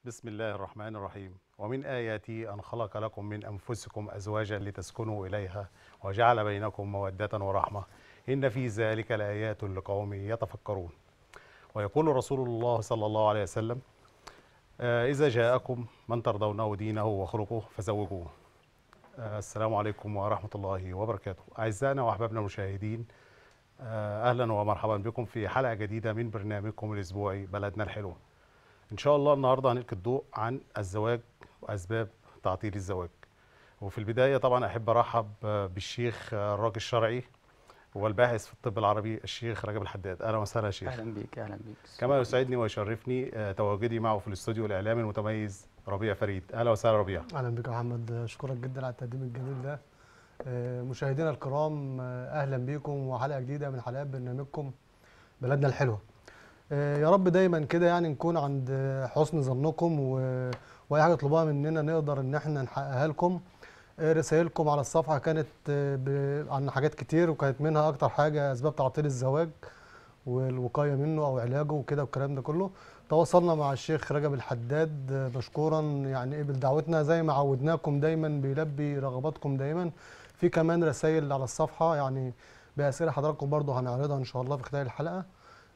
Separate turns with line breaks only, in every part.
بسم الله الرحمن الرحيم ومن آياته أن خلق لكم من أنفسكم أزواجا لتسكنوا إليها وجعل بينكم مودة ورحمة إن في ذلك لآيات لقوم يتفكرون ويقول رسول الله صلى الله عليه وسلم آه، إذا جاءكم من ترضونه دينه وخلقه فزوجوه آه، السلام عليكم ورحمة الله وبركاته أعزائنا وأحبابنا المشاهدين آه، أهلا ومرحبا بكم في حلقة جديدة من برنامجكم الأسبوعي بلدنا الحلوة إن شاء الله النهاردة هنلقي الضوء عن الزواج وأسباب تعطيل الزواج وفي البداية طبعا أحب أرحب آه، بالشيخ آه، الراجل الشرعي والباحث في الطب العربي الشيخ رجب الحداد أهلا وسهلا يا شيخ
اهلا بيك اهلا بيك
كما يسعدني ويشرفني آه، تواجدي معه في الاستوديو الإعلامي المتميز ربيع فريد أهلا وسهلا ربيع
اهلا بك يا محمد اشكرك جدا على التقديم الجميل ده آه، مشاهدينا الكرام آه، اهلا بيكم وحلقه جديده من حلقات برنامجكم بلدنا الحلوه آه، يا رب دايما كده يعني نكون عند آه، حسن ظنكم و- واي حاجه تطلبوها مننا نقدر ان احنا نحققها لكم آه، رسائلكم على الصفحه كانت آه، ب- عن حاجات كتير وكانت منها اكتر حاجه اسباب تعطيل الزواج والوقايه منه او علاجه وكده والكلام ده كله تواصلنا مع الشيخ رجب الحداد آه، مشكورا يعني قبل دعوتنا زي ما عودناكم دايما بيلبي رغباتكم دايما في كمان رسائل على الصفحه يعني باسئله حضراتكم برضو هنعرضها ان شاء الله في خلال الحلقه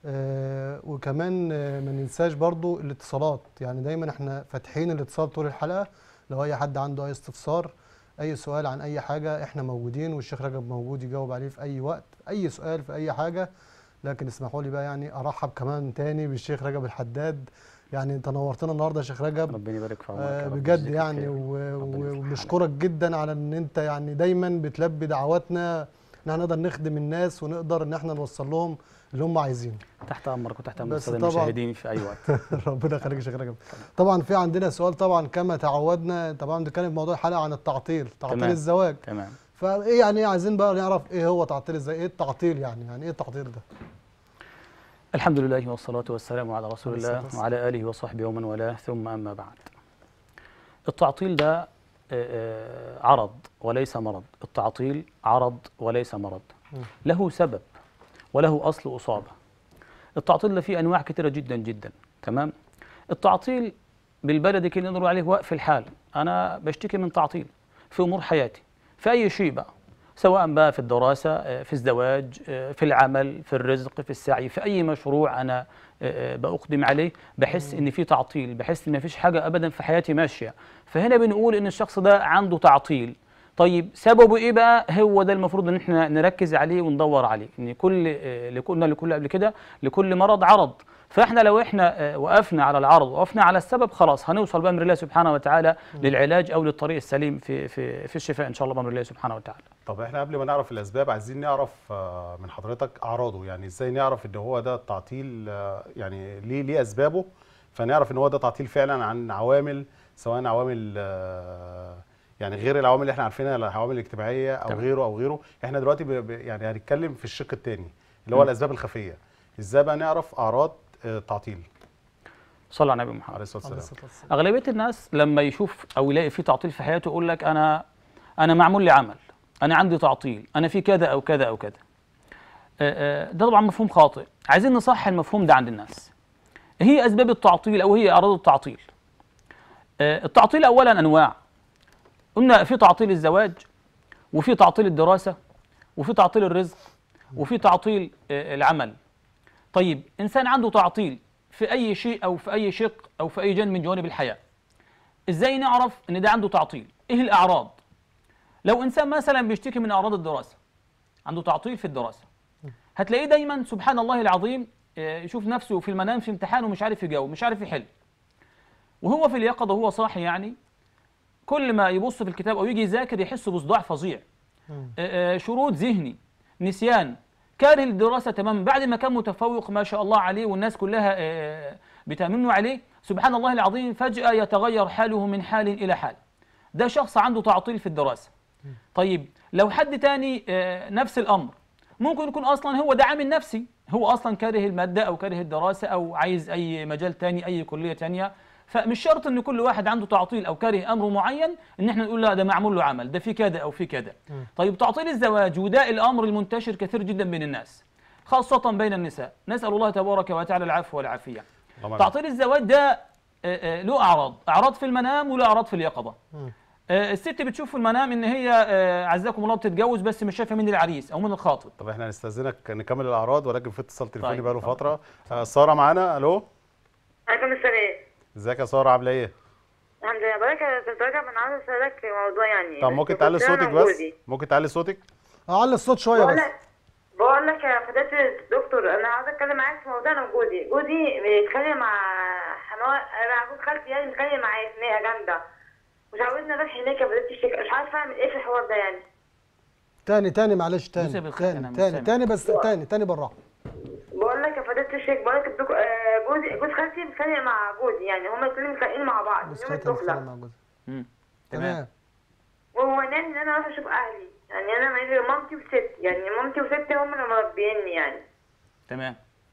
آه وكمان آه ما ننساش برضو الاتصالات يعني دايما احنا فاتحين الاتصال طول الحلقه لو اي حد عنده اي استفسار اي سؤال عن اي حاجه احنا موجودين والشيخ رجب موجود يجاوب عليه في اي وقت اي سؤال في اي حاجه لكن اسمحوا لي بقى يعني ارحب كمان تاني بالشيخ رجب الحداد يعني انت نورتنا النهارده يا شيخ رجب
ربنا يبارك في عمرك
آه
يا رب
بجد
ويجزيك
يعني
الخير.
و-
ربنا
و-
يصلح حالك.
وبنشكرك جدا على ان انت يعني دايما بتلبي دعواتنا ان احنا نقدر نخدم الناس ونقدر ان احنا نوصل لهم اللي هم عايزينه
تحت امرك وتحت امر
بس
الساده
طبعاً-
المشاهدين في اي وقت
ربنا يخليك يا شيخ رجب طبعا في عندنا سؤال طبعا كما تعودنا طبعا بنتكلم في موضوع الحلقه عن التعطيل تعطيل
تمام.
الزواج
تمام
فايه يعني إيه عايزين بقى نعرف ايه هو تعطيل الزواج ايه التعطيل يعني يعني ايه التعطيل ده
الحمد لله والصلاه والسلام على رسول
عليه
الله
الصلاة والسلام.
وعلى اله وصحبه ومن والاه ثم اما بعد التعطيل ده آه، آه، عرض وليس مرض التعطيل عرض وليس مرض
مم.
له سبب وله اصل اصابه التعطيل ده فيه انواع كثيره جدا جدا تمام التعطيل بالبلدي كده نقول عليه وقف الحال انا بشتكي من تعطيل في امور حياتي في اي شيء بقى سواء بقى في الدراسه آه، في الزواج آه، في العمل في الرزق في السعي في اي مشروع انا آه، آه، بأقدم عليه بحس ان في تعطيل بحس ان مفيش حاجه ابدا في حياتي ماشيه فهنا بنقول ان الشخص ده عنده تعطيل طيب سببه ايه بقى هو ده المفروض ان احنا نركز عليه وندور عليه ان كل آه، لكل لكل قبل كده لكل مرض عرض فاحنا لو احنا آه، وقفنا على العرض وقفنا على السبب خلاص هنوصل بامر الله سبحانه وتعالى للعلاج او للطريق السليم في في في الشفاء ان شاء الله بامر الله سبحانه وتعالى
طب احنا قبل ما نعرف الأسباب عايزين نعرف آه، من حضرتك أعراضه يعني إزاي نعرف إن هو ده التعطيل آه، يعني ليه ليه أسبابه فنعرف إن هو ده تعطيل فعلا عن عوامل سواء عوامل آه، يعني غير العوامل اللي احنا عارفينها العوامل الاجتماعية أو
تمام.
غيره أو غيره احنا دلوقتي ب- ب- يعني هنتكلم في الشق الثاني اللي هو
مم.
الأسباب الخفية إزاي بقى نعرف أعراض آه، التعطيل
صلى على النبي محمد
عليه الصلاة
عليه
والسلام
الصلاه والسلام
اغلبيه الناس لما يشوف او يلاقي في تعطيل في حياته يقول لك انا انا معمول لي عمل انا عندي تعطيل انا في كذا او كذا او كذا آه، آه، ده طبعا مفهوم خاطئ عايزين نصحح المفهوم ده عند الناس هي اسباب التعطيل او هي اعراض التعطيل آه، التعطيل اولا انواع قلنا في تعطيل الزواج وفي تعطيل الدراسه وفي تعطيل الرزق وفي تعطيل آه، العمل طيب انسان عنده تعطيل في اي شيء او في اي شق او في اي جانب من جوانب الحياه ازاي نعرف ان ده عنده تعطيل ايه الاعراض لو انسان مثلا بيشتكي من اعراض الدراسه عنده تعطيل في الدراسه هتلاقيه دايما سبحان الله العظيم آه، يشوف نفسه في المنام في امتحان ومش عارف يجاوب مش عارف يحل وهو في اليقظه وهو صاحي يعني كل ما يبص في الكتاب او يجي يذاكر يحس بصداع فظيع
مم.
آه، آه، شرود ذهني نسيان كاره الدراسة تماما بعد ما كان متفوق ما شاء الله عليه والناس كلها آه، بتامنه عليه سبحان الله العظيم فجأة يتغير حاله من حال إلى حال ده شخص عنده تعطيل في الدراسة طيب لو حد تاني آه، نفس الأمر ممكن يكون أصلا هو ده عامل نفسي هو أصلا كاره المادة أو كاره الدراسة أو عايز أي مجال تاني أي كلية تانية فمش شرط ان كل واحد عنده تعطيل او كاره امر معين ان احنا نقول لا ده معمول له عمل ده في كذا او في كذا طيب تعطيل الزواج وده الامر المنتشر كثير جدا بين الناس خاصة بين النساء نسأل الله تبارك وتعالى العفو والعافية
اللهم آمين.
تعطيل الزواج ده آه، آه، آه، له اعراض اعراض في المنام وله اعراض في اليقظه
مم.
آه، الست بتشوف في المنام ان هي آه، عزكم الله بتتجوز بس مش شايفه مين العريس او مين الخاطب
طب احنا هنستاذنك نكمل الاعراض ولكن في اتصال تليفوني
طيب،
بقاله
اتفضل.
فتره آه، ساره معانا الو
عليكم السلام
ازيك يا ساره عامله ايه
الحمد لله بقولك يا استاذ رجب انا عاوز اسالك في موضوع يعني
طب
بس
ممكن
كنت
تعلي
أنا
صوتك بس
وجوزي.
ممكن تعلي صوتك
اعلي الصوت شويه
بقول
بس
لك بقول لك يا فضيله الدكتور انا عاوز اتكلم معاك في موضوع انا وجوزي جوزي بيتخانق مع حمار انا جوز خالتي يعني بيتخانق معايا خناقه جامده مش عاوزنا نروح هناك يا فضيله الشيخ مش عارفه اعمل ايه في الحوار ده يعني
تاني تاني معلش تاني
يوسف الخير، أنا
تاني
مش
تاني
سامع.
تاني بس تاني تاني بالراحه
بقول لك يا فضيله الشيخ بقول لك الدك... آه، جوزي جوز خالتي بيتخانق مع جوزي يعني هما الاثنين متخانقين مع بعض
بس
من يوم
خليتها
الدخله
تتكلم مع جوزها
مم. تمام
تمام
وهو ناني ان انا اروح اشوف اهلي يعني انا معايا مامتي وستي يعني مامتي وستي هم اللي مربيني يعني
تمام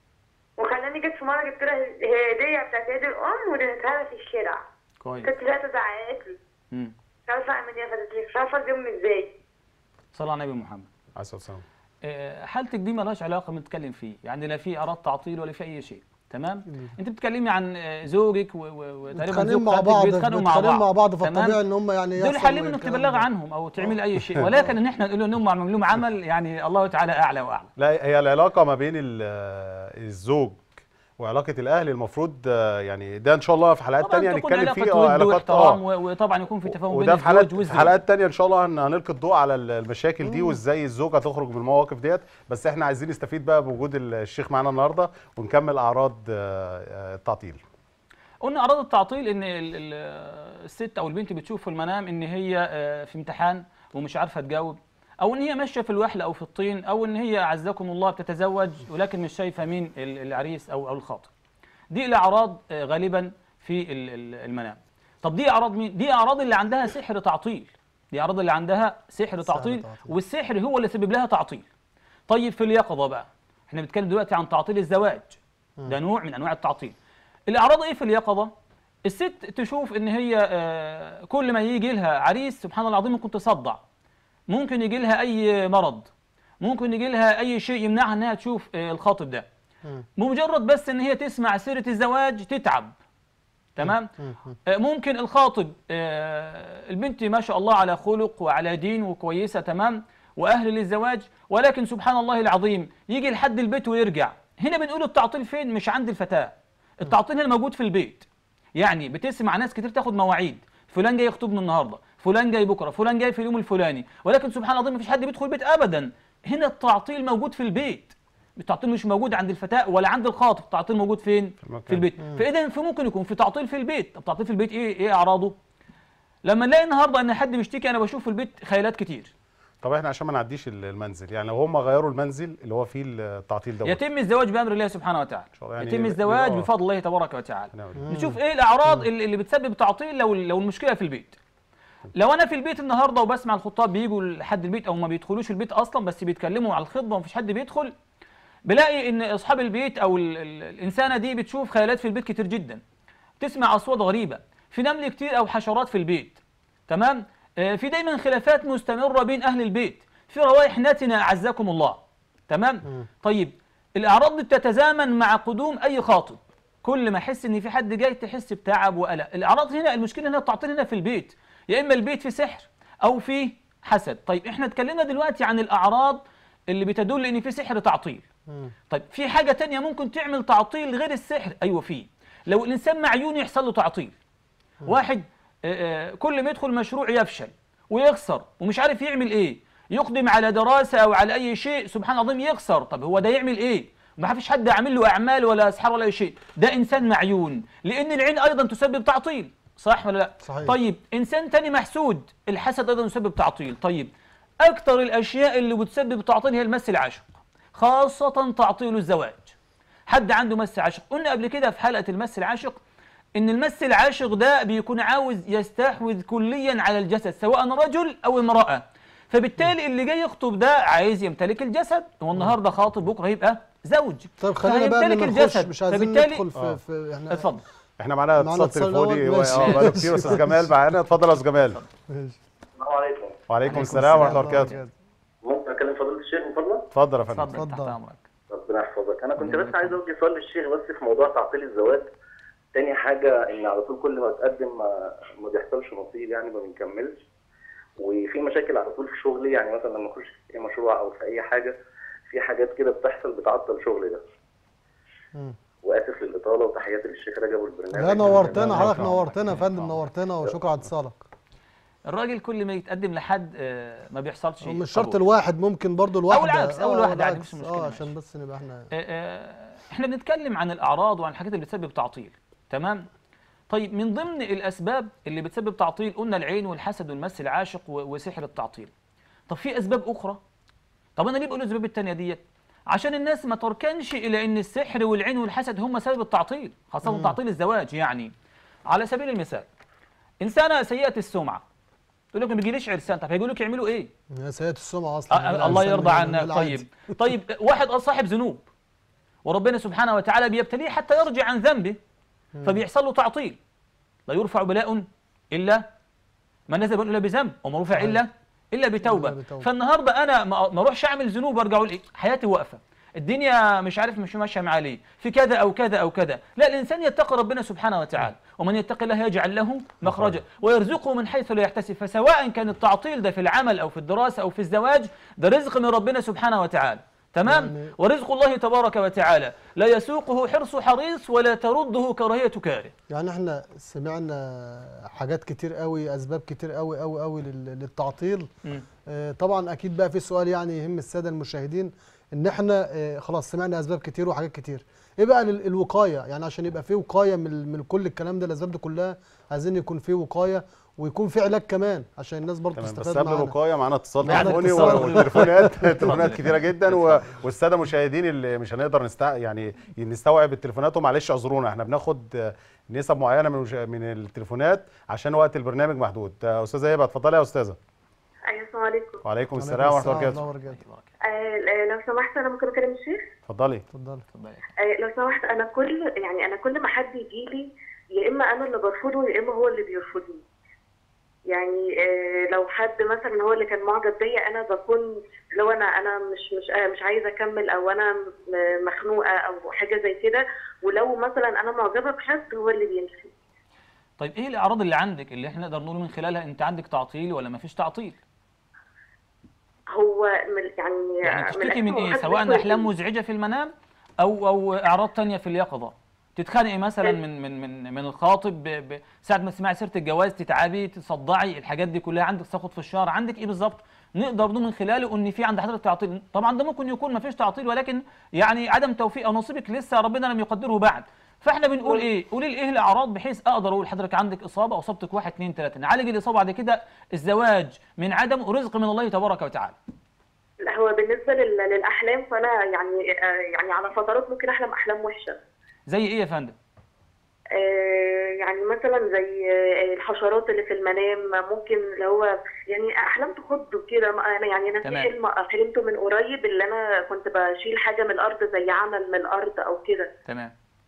وخلاني جت في مره جبت لها هديه بتاعت عيد الام واديتها لها في الشارع
كويس
كنت ساعتها زعقت لي
مم.
مش عارفه اعمل ايه يا فضيلتك مش عارفه ارضيهم ازاي
صلى على النبي محمد
عليه الصلاه والسلام
آه، حالتك دي مالهاش علاقه بنتكلم فيه يعني لا في اعراض تعطيل ولا في اي شيء تمام انت بتتكلمي عن آه، زوجك و- و- وتقريبا
متخانقين
زوج
مع
خالتك
بعض
بيتخانقوا مع
متخانقين
بعض
مع بعض
تمام؟
فالطبيعي ان هم يعني
دول
يحصل
حلين انك
الكلام
تبلغ
ده.
عنهم او تعمل اي شيء ولكن ان احنا نقول انهم عملوا لهم عمل يعني الله تعالى اعلى واعلم
لا هي العلاقه ما بين ال- آه، الزوج وعلاقه الاهل المفروض آه، يعني ده ان شاء الله في حلقات
طبعا
تانية
تكون
هنتكلم
علاقه
فيه اه
ود
علاقات
واحترام
اه
و- وطبعا يكون في تفاهم بين
وده في حلقات
الزوج
في
والزوج
حلقات تانية ان شاء الله هن- هنلقي الضوء على ال- المشاكل دي وازاي الزوجه تخرج من المواقف ديت بس احنا عايزين نستفيد بقى بوجود الشيخ معانا النهارده ونكمل اعراض آه، آه، التعطيل
قلنا اعراض التعطيل ان ال- ال- الست او البنت بتشوف في المنام ان هي آه، في امتحان ومش عارفه تجاوب او ان هي ماشيه في الوحل او في الطين او ان هي اعزكم الله بتتزوج ولكن مش شايفه مين ال- العريس او او الخاطب دي الاعراض آه، غالبا في ال- ال- المنام طب دي اعراض مين دي اعراض اللي عندها سحر تعطيل دي اعراض اللي عندها سحر تعطيل
تعطيل.
والسحر هو اللي سبب لها تعطيل طيب في اليقظه بقى احنا بنتكلم دلوقتي عن تعطيل الزواج ده نوع من انواع التعطيل الاعراض ايه في اليقظه الست تشوف ان هي آه، كل ما يجي لها عريس سبحان الله العظيم ممكن تصدع ممكن يجي لها اي مرض ممكن يجي لها اي شيء يمنعها انها تشوف آه، الخاطب ده
مم.
بمجرد بس ان هي تسمع سيره الزواج تتعب تمام
مم. مم.
آه، ممكن الخاطب آه، البنت ما شاء الله على خلق وعلى دين وكويسه تمام واهل للزواج ولكن سبحان الله العظيم يجي لحد البيت ويرجع هنا بنقول التعطيل فين مش عند الفتاه التعطيل هنا موجود في البيت يعني بتسمع ناس كتير تاخد مواعيد فلان جاي يخطبني النهارده فلان جاي بكره فلان جاي في اليوم الفلاني ولكن سبحان الله العظيم مفيش حد بيدخل البيت ابدا هنا التعطيل موجود في البيت التعطيل مش موجود عند الفتاة ولا عند الخاطب التعطيل موجود فين
المكان.
في البيت فاذا في ممكن يكون في تعطيل في البيت طب تعطيل في البيت ايه ايه اعراضه لما نلاقي النهارده ان حد بيشتكي انا بشوف في البيت خيالات كتير
طب احنا عشان ما نعديش ال- المنزل يعني لو هم غيروا المنزل اللي هو فيه التعطيل دوت
يتم الزواج بامر الله سبحانه وتعالى
شاء الله يعني
يتم
يبقى-
الزواج
يبقى-
بفضل الله تبارك وتعالى
هنعمل إيه؟
نشوف ايه الاعراض اللي اللي بتسبب تعطيل لو لو المشكله في البيت لو انا في البيت النهارده وبسمع الخطاب بيجوا لحد البيت او ما بيدخلوش البيت اصلا بس بيتكلموا على الخطبه ومفيش حد بيدخل بلاقي ان اصحاب البيت او ال ال الانسانه دي بتشوف خيالات في البيت كتير جدا تسمع اصوات غريبه في نمل كتير او حشرات في البيت تمام آه، في دايما خلافات مستمره بين اهل البيت في روائح نتنه اعزكم الله تمام طيب الاعراض دي بتتزامن مع قدوم اي خاطب كل ما احس ان في حد جاي تحس بتعب وقلق الاعراض هنا المشكله هنا التعطيل هنا في البيت يا اما البيت في سحر او في حسد طيب احنا اتكلمنا دلوقتي عن الاعراض اللي بتدل ان في سحر تعطيل
مم.
طيب في حاجه تانية ممكن تعمل تعطيل غير السحر ايوه في لو الانسان معيون يحصل له تعطيل واحد آه، آه، كل ما يدخل مشروع يفشل ويخسر ومش عارف يعمل ايه يقدم على دراسه او على اي شيء سبحان الله العظيم يخسر طب هو ده يعمل ايه ما فيش حد عامل له اعمال ولا اسحار ولا اي شيء ده انسان معيون لان العين ايضا تسبب تعطيل صح ولا لا
صحيح.
طيب انسان تاني محسود الحسد ايضا يسبب تعطيل طيب اكثر الاشياء اللي بتسبب تعطيل هي المس العاشق خاصه تعطيل الزواج حد عنده مس عاشق قلنا قبل كده في حلقه المس العاشق ان المس العاشق ده بيكون عاوز يستحوذ كليا على الجسد سواء رجل او امراه فبالتالي اللي جاي يخطب ده عايز يمتلك الجسد هو النهارده خاطب بكره يبقى زوج
طيب خلينا بقى
فهيمتلك
قبل ما نخش
الجسد.
مش عايزين
فبالتالي-
ندخل
آه.
في, في احنا
اتفضل
احنا معانا
معانا
اتصال
اتصال
تليفوني
أول،
هو-
ماشي.
اه بقاله كتير استاذ جمال معانا اتفضل يا استاذ جمال
ماشي.
السلام عليكم
وعليكم السلام ورحمه الله وبركاته
ممكن اكلم فضيله الشيخ من فضلك
اتفضل يا فندم
اتفضل تحت
اتفضل.
امرك
ربنا يحفظك انا كنت بس عايز اوجه سؤال للشيخ بس في موضوع تعطيل الزواج تاني حاجه ان على طول كل ما اتقدم ما, ما بيحصلش نصيب يعني ما بنكملش وفي مشاكل على طول في شغلي يعني مثلا لما اخش في اي مشروع او في اي حاجه في حاجات كده بتحصل بتعطل شغلي ده
مم.
واسف للاطاله وتحياتي للشيخ رجب والبرنامج
لا نورتنا
الله
حضرتك
يرحمه.
نورتنا يا فندم
الله.
نورتنا وشكرا على اتصالك
الراجل كل ما يتقدم لحد آه، ما بيحصلش
مش شرط
قبول.
الواحد ممكن برضو الواحده
العكس، أو الواحد عادي،
العكس.
مش مشكلة،
اه
ماشي.
عشان بس نبقى احنا
آه، آه، احنا بنتكلم عن الاعراض وعن الحاجات اللي بتسبب تعطيل تمام طيب من ضمن الاسباب اللي بتسبب تعطيل قلنا العين والحسد والمس العاشق و- وسحر التعطيل طب في اسباب اخرى طب انا ليه بقول الاسباب التانية ديت عشان الناس ما تركنش الى ان السحر والعين والحسد هم سبب التعطيل خاصه تعطيل الزواج يعني على سبيل المثال انسانه سيئه السمعه تقول لك ما بيجيليش عرسان طب هيقول لك يعملوا ايه
يا سيئة السمعة
آه،
اصلا
آه، الله يرضى عنك طيب طيب واحد صاحب ذنوب وربنا سبحانه وتعالى بيبتليه حتى يرجع عن ذنبه فبيحصل له تعطيل لا يرفع بلاء الا ما نزل بلاء الا بذنب وما رفع الا الا بتوبه
إلا بتوبة.
فالنهارده انا ما ما اروحش اعمل ذنوب وارجع اقول ايه حياتي واقفه الدنيا مش عارف مش ماشيه معاه ليه في كذا او كذا او كذا لا الانسان يتقي ربنا سبحانه وتعالى ومن يتقي الله يجعل له مخرجا ويرزقه من حيث لا يحتسب فسواء كان التعطيل ده في العمل او في الدراسه او في الزواج ده رزق من ربنا سبحانه وتعالى تمام
يعني-
ورزق الله تبارك وتعالى لا يسوقه حرص حريص ولا ترده كراهيه كاره
يعني احنا سمعنا حاجات كتير قوي اسباب كتير قوي قوي قوي لل- للتعطيل
مم.
آه، طبعا اكيد بقى في سؤال يعني يهم الساده المشاهدين ان احنا آه، خلاص سمعنا اسباب كتير وحاجات كتير ايه بقى ال- الوقايه يعني عشان يبقى في وقايه من من كل الكلام ده الاسباب دي كلها عايزين يكون في وقايه ويكون في علاج كمان عشان الناس برضه
تمام بس
تستفاد
قبل
معانا
الوقايه معانا اتصال
معانا
تليفوني
اتصال.
والتليفونات تليفونات كتيره جدا و- والساده المشاهدين اللي مش هنقدر نستع... يعني نستوعب التليفونات ومعلش اعذرونا احنا بناخد آه، نسب معينه من المشا- من التليفونات عشان وقت البرنامج محدود آه، استاذه هبه اتفضلي يا استاذه
ايوه السلام عليكم
وعليكم السلام ورحمه الله وبركاته
وبركاته
آه لو سمحت انا ممكن اكلم الشيخ
اتفضلي
اتفضلي
اتفضلي.
آه لو سمحت انا كل يعني انا كل ما حد يجي لي يا اما انا اللي برفضه يا اما هو اللي بيرفضني يعني آه لو حد مثلا هو اللي كان معجب بيا انا بكون لو انا انا مش مش آه مش عايزه اكمل او انا م- مخنوقه او حاجه زي كده ولو مثلا انا معجبه بحد هو اللي بيمشي
طيب ايه الاعراض اللي عندك اللي احنا نقدر نقول من خلالها انت عندك تعطيل ولا ما فيش تعطيل
هو من يعني
يعني
من
تشتكي من
الآخر هو
ايه
حد
سواء
بيكون-
احلام مزعجه في المنام او او اعراض تانية في اليقظه تتخانقي مثلا من من من من الخاطب ب- ب- ساعه ما تسمعي سيره الجواز تتعبي تصدعي الحاجات دي كلها عندك سقط في الشهر عندك ايه بالظبط نقدر نقول من خلاله ان في عند حضرتك تعطيل طبعا ده ممكن يكون ما فيش تعطيل ولكن يعني عدم توفيق او نصيبك لسه ربنا لم يقدره بعد فاحنا بنقول ايه قولي لي ايه الاعراض بحيث اقدر اقول لحضرتك عندك اصابه اصابتك واحد اثنين ثلاثه نعالج الاصابه بعد كده الزواج من عدم ورزق من الله تبارك وتعالى
لا هو بالنسبه لل- للاحلام فانا يعني آه يعني على فترات ممكن احلم احلام وحشه
زي ايه يا فندم
آه، يعني مثلا زي آه، الحشرات اللي في المنام ممكن اللي هو يعني احلام تخض وكده ما- انا يعني انا في
تمام.
حلم حلمته من قريب اللي انا كنت بشيل حاجه من الارض زي عمل من الارض او كده
تمام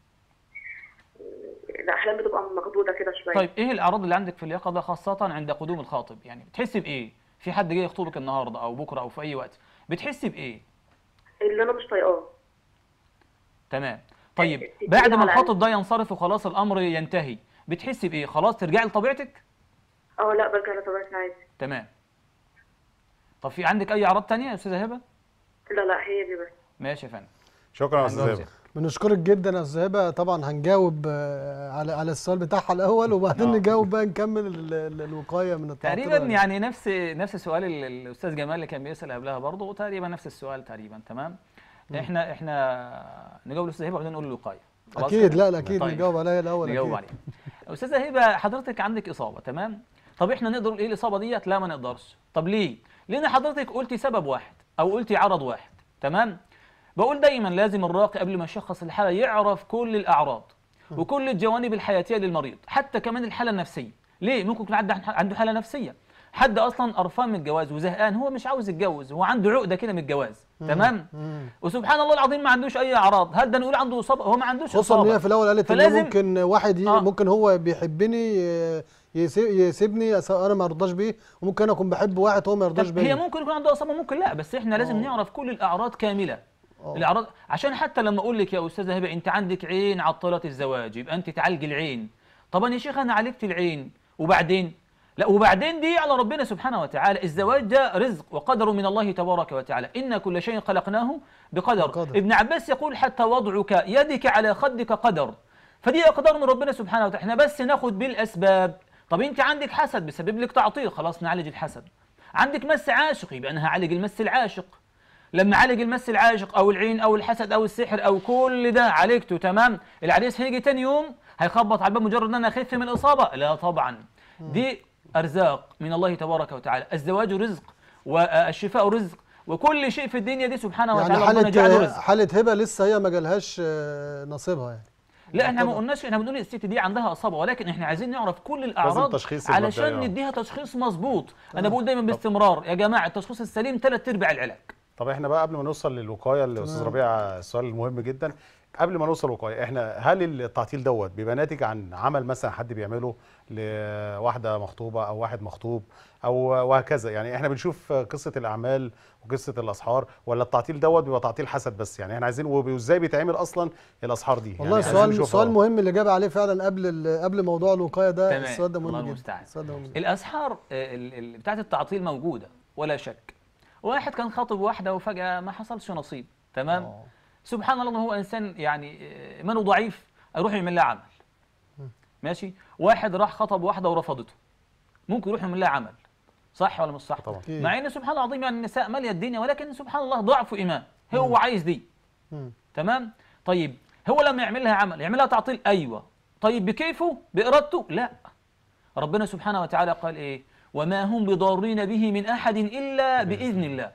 الاحلام بتبقى مخضوضه كده شويه
طيب ايه الاعراض اللي عندك في اليقظه خاصه عند قدوم الخاطب يعني بتحسي بايه في حد جاي يخطبك النهارده او بكره او في اي وقت بتحسي بايه
اللي انا مش طايقاه
تمام طيب
تديني
بعد ما
على
الخاطب ده ينصرف وخلاص الامر ينتهي بتحسي بايه خلاص ترجعي لطبيعتك
اه لا برجع لطبيعتي عادي
تمام طب في عندك اي اعراض تانية يا استاذه هبه
لا لا هي دي بس
ماشي يا فندم
شكرا يا استاذ
هنجاوب
هبه
بنشكرك جدا يا استاذ هبه طبعا هنجاوب آه، على على السؤال بتاعها الاول وبعدين
آه.
نجاوب بقى نكمل ال- ال- الوقايه من التعطيل
تقريبا
ولا-
يعني نفس نفس سؤال ال- الاستاذ جمال اللي كان بيسال قبلها برضه تقريبا نفس السؤال تقريبا تمام احنا احنا نجاوب الاستاذ هبه وبعدين نقول الوقايه خلاص
اكيد
كده؟
لا لا اكيد
طيب.
نجاوب عليها الاول
نجاوب
أكيد.
عليها استاذه هبه حضرتك عندك اصابه تمام طب احنا نقدر نقول ايه الاصابه ديت لا ما نقدرش طب ليه لان حضرتك قلتي سبب واحد او قلتي عرض واحد تمام بقول دايما لازم الراقي قبل ما يشخص الحاله يعرف كل الاعراض وكل الجوانب الحياتيه للمريض حتى كمان الحاله النفسيه ليه ممكن يكون عنده عنده حاله نفسيه حد اصلا قرفان من الجواز وزهقان هو مش عاوز يتجوز هو عنده عقده كده من الجواز تمام
مم.
وسبحان الله العظيم ما عندوش اي اعراض هل ده نقول عنده اصابه هو ما عندوش
خصوصا ان
اصابه
هي في الاول قالت ان
فلازم-
ممكن واحد ي...
آه.
ممكن هو بيحبني ي- يسيب- يسيبني أس- انا ما ارضاش بيه وممكن انا اكون بحب واحد هو ما يرضاش
طب هي
بيا
ممكن يكون عنده اصابه ممكن لا بس احنا لازم
آه.
نعرف كل الاعراض كامله
آه.
الاعراض عشان حتى لما اقول لك يا استاذه هبه انت عندك عين عطلت الزواج يبقى انت تعالجي العين طبعا يا شيخ انا عالجت العين وبعدين لا وبعدين دي على ربنا سبحانه وتعالى الزواج ده رزق وقدر من الله تبارك وتعالى إن كل شيء خلقناه بقدر,
بقدر.
ابن عباس يقول حتى وضعك يدك على خدك قدر فدي أقدار من ربنا سبحانه وتعالى احنا بس ناخد بالأسباب طب انت عندك حسد بسبب لك تعطيل خلاص نعالج الحسد عندك مس عاشق يبقى انا هعالج المس العاشق لما عالج المس العاشق او العين او الحسد او السحر او كل ده عالجته تمام العريس هيجي تاني يوم هيخبط على الباب مجرد ان انا اخف من الاصابه لا طبعا دي ارزاق من الله تبارك وتعالى الزواج رزق والشفاء رزق وكل شيء في الدنيا دي سبحانه
يعني
وتعالى ربنا جعله
حاله
رزق
حاله هبه لسه هي ما جالهاش آه، نصيبها يعني
لا احنا ما
طبعا.
قلناش احنا بنقول الست دي عندها اصابه ولكن احنا عايزين نعرف كل الاعراض
تشخيص
علشان
المبدئي، آه.
نديها تشخيص مظبوط انا بقول دايما باستمرار يا جماعه التشخيص السليم ثلاث ارباع العلاج
طب احنا بقى قبل ما نوصل للوقايه الاستاذ ربيع السؤال المهم جدا قبل ما نوصل للوقايه احنا هل التعطيل دوت بيبقى ناتج عن عمل مثلا حد بيعمله لواحده مخطوبه او واحد مخطوب او وهكذا يعني احنا بنشوف قصه الاعمال وقصه الاسحار ولا التعطيل دوت بيبقى تعطيل حسد بس يعني احنا عايزين وازاي بيتعمل اصلا الاسحار دي
والله
يعني عايزين
السؤال
نشوف
سؤال
اه.
مهم اللي جاب عليه فعلا قبل ال- قبل موضوع الوقايه ده
تمام.
السؤال ده
الله
مهم جدا
المستعان.
السؤال ده مهم جدا
الاسحار آه، ال- ال- بتاعت التعطيل موجوده ولا شك واحد كان خاطب واحده وفجاه ما حصلش نصيب تمام
آه.
سبحان الله هو انسان يعني آه، ايمانه ضعيف يروح يعمل لها عمل ماشي واحد راح خطب واحده ورفضته ممكن يروح يعمل لها عمل صح ولا مش صح
طبعا.
أكيد.
مع ان سبحان الله العظيم يعني النساء ماليه الدنيا ولكن سبحان الله ضعف ايمان هو عايز دي
مم.
تمام طيب هو لما يعمل لها عمل يعمل لها تعطيل ايوه طيب بكيفه بارادته لا ربنا سبحانه وتعالى قال ايه وما هم بضارين به من احد الا باذن الله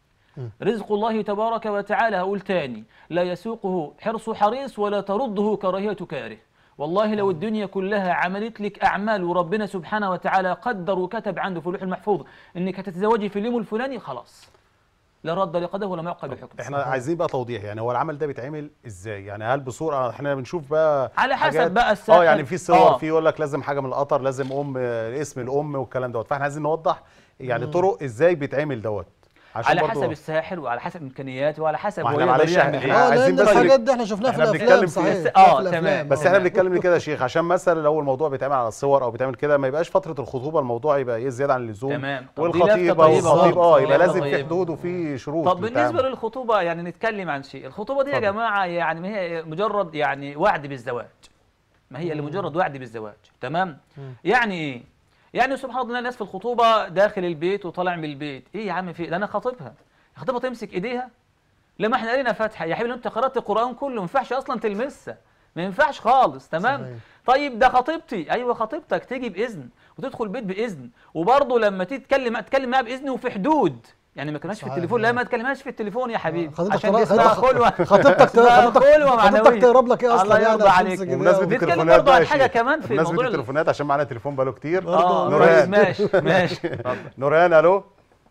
رزق الله تبارك وتعالى هقول تاني لا يسوقه حرص حريص ولا ترده كراهية كاره والله لو الدنيا كلها عملت لك أعمال وربنا سبحانه وتعالى قدر وكتب عنده في اللوح المحفوظ إنك هتتزوجي في اليوم الفلاني خلاص لا رد لقدره ولا يعقب بحكمه
احنا عايزين بقى توضيح يعني هو العمل ده بيتعمل ازاي يعني هل بصوره احنا بنشوف بقى
على حسب
حاجات-
بقى الساحر.
اه يعني في صور
آه.
في يقول لك لازم حاجه من القطر لازم ام آه، اسم الام والكلام دوت فاحنا عايزين نوضح يعني طرق ازاي بيتعمل دوت عشان
على
برضو-
حسب السحر وعلى حسب إمكانياته وعلى حسب
ما
هو
احنا
يقدر
معلش
يعمل
احنا
إيه.
اه
عايزين
لان
بس
الحاجات دي احنا شفناها في
احنا
الافلام
بنتكلم في-
صحيح
بس-
شفناها
آه،
في الأفلام.
تمام.
بس
آه.
احنا بنتكلم كده يا شيخ عشان مثلا لو الموضوع بيتعمل على الصور او بيتعمل كده ما يبقاش فتره الخطوبه الموضوع يبقى ايه زياده عن اللزوم
تمام. طب دي
والخطيبه
لفتة طيبة
والخطيب
برضه.
اه يبقى
لفتة
لازم في
طيبة.
حدود وفي شروط
طب بالنسبه
للتعامل.
للخطوبه يعني نتكلم عن شيء الخطوبه دي يا
اتفضل.
جماعه يعني ما هي مجرد يعني وعد بالزواج ما هي اللي مجرد وعد بالزواج تمام يعني ايه يعني سبحان الله الناس في الخطوبه داخل البيت وطالع من البيت ايه يا عم في ده انا خاطبها خطيبها تمسك ايديها لما احنا قرينا فاتحه يا حبيبي انت قرات القران كله ما ينفعش اصلا تلمسها ما ينفعش خالص تمام
صحيح.
طيب ده خطيبتي ايوه خطيبتك تيجي باذن وتدخل البيت باذن وبرضه لما تيجي تتكلم تتكلم معاها باذن وفي حدود يعني ما كناش في
صحيح.
التليفون لا ما تكلمهاش في التليفون يا حبيبي
خطيبتك
عشان
تقرا-
دي اسمها
خطيبتك-
خلوه
خطيبتك
اسمها
خطيبتك
خلوه
خطيبتك
معنويه
تقرب لك ايه اصلا
الله
يعني
يرضى
عشان
عليك
تمسك
بمناسبه
إيديها.
نتكلم
التليفونات
برضه
بقى
عن
يا
حاجة
شيخ.
كمان في
بمناسبه
موضوع ال-
التليفونات عشان معانا تليفون بقاله كتير
اه
نورهان
ماشي ماشي اتفضل.
نورهان الو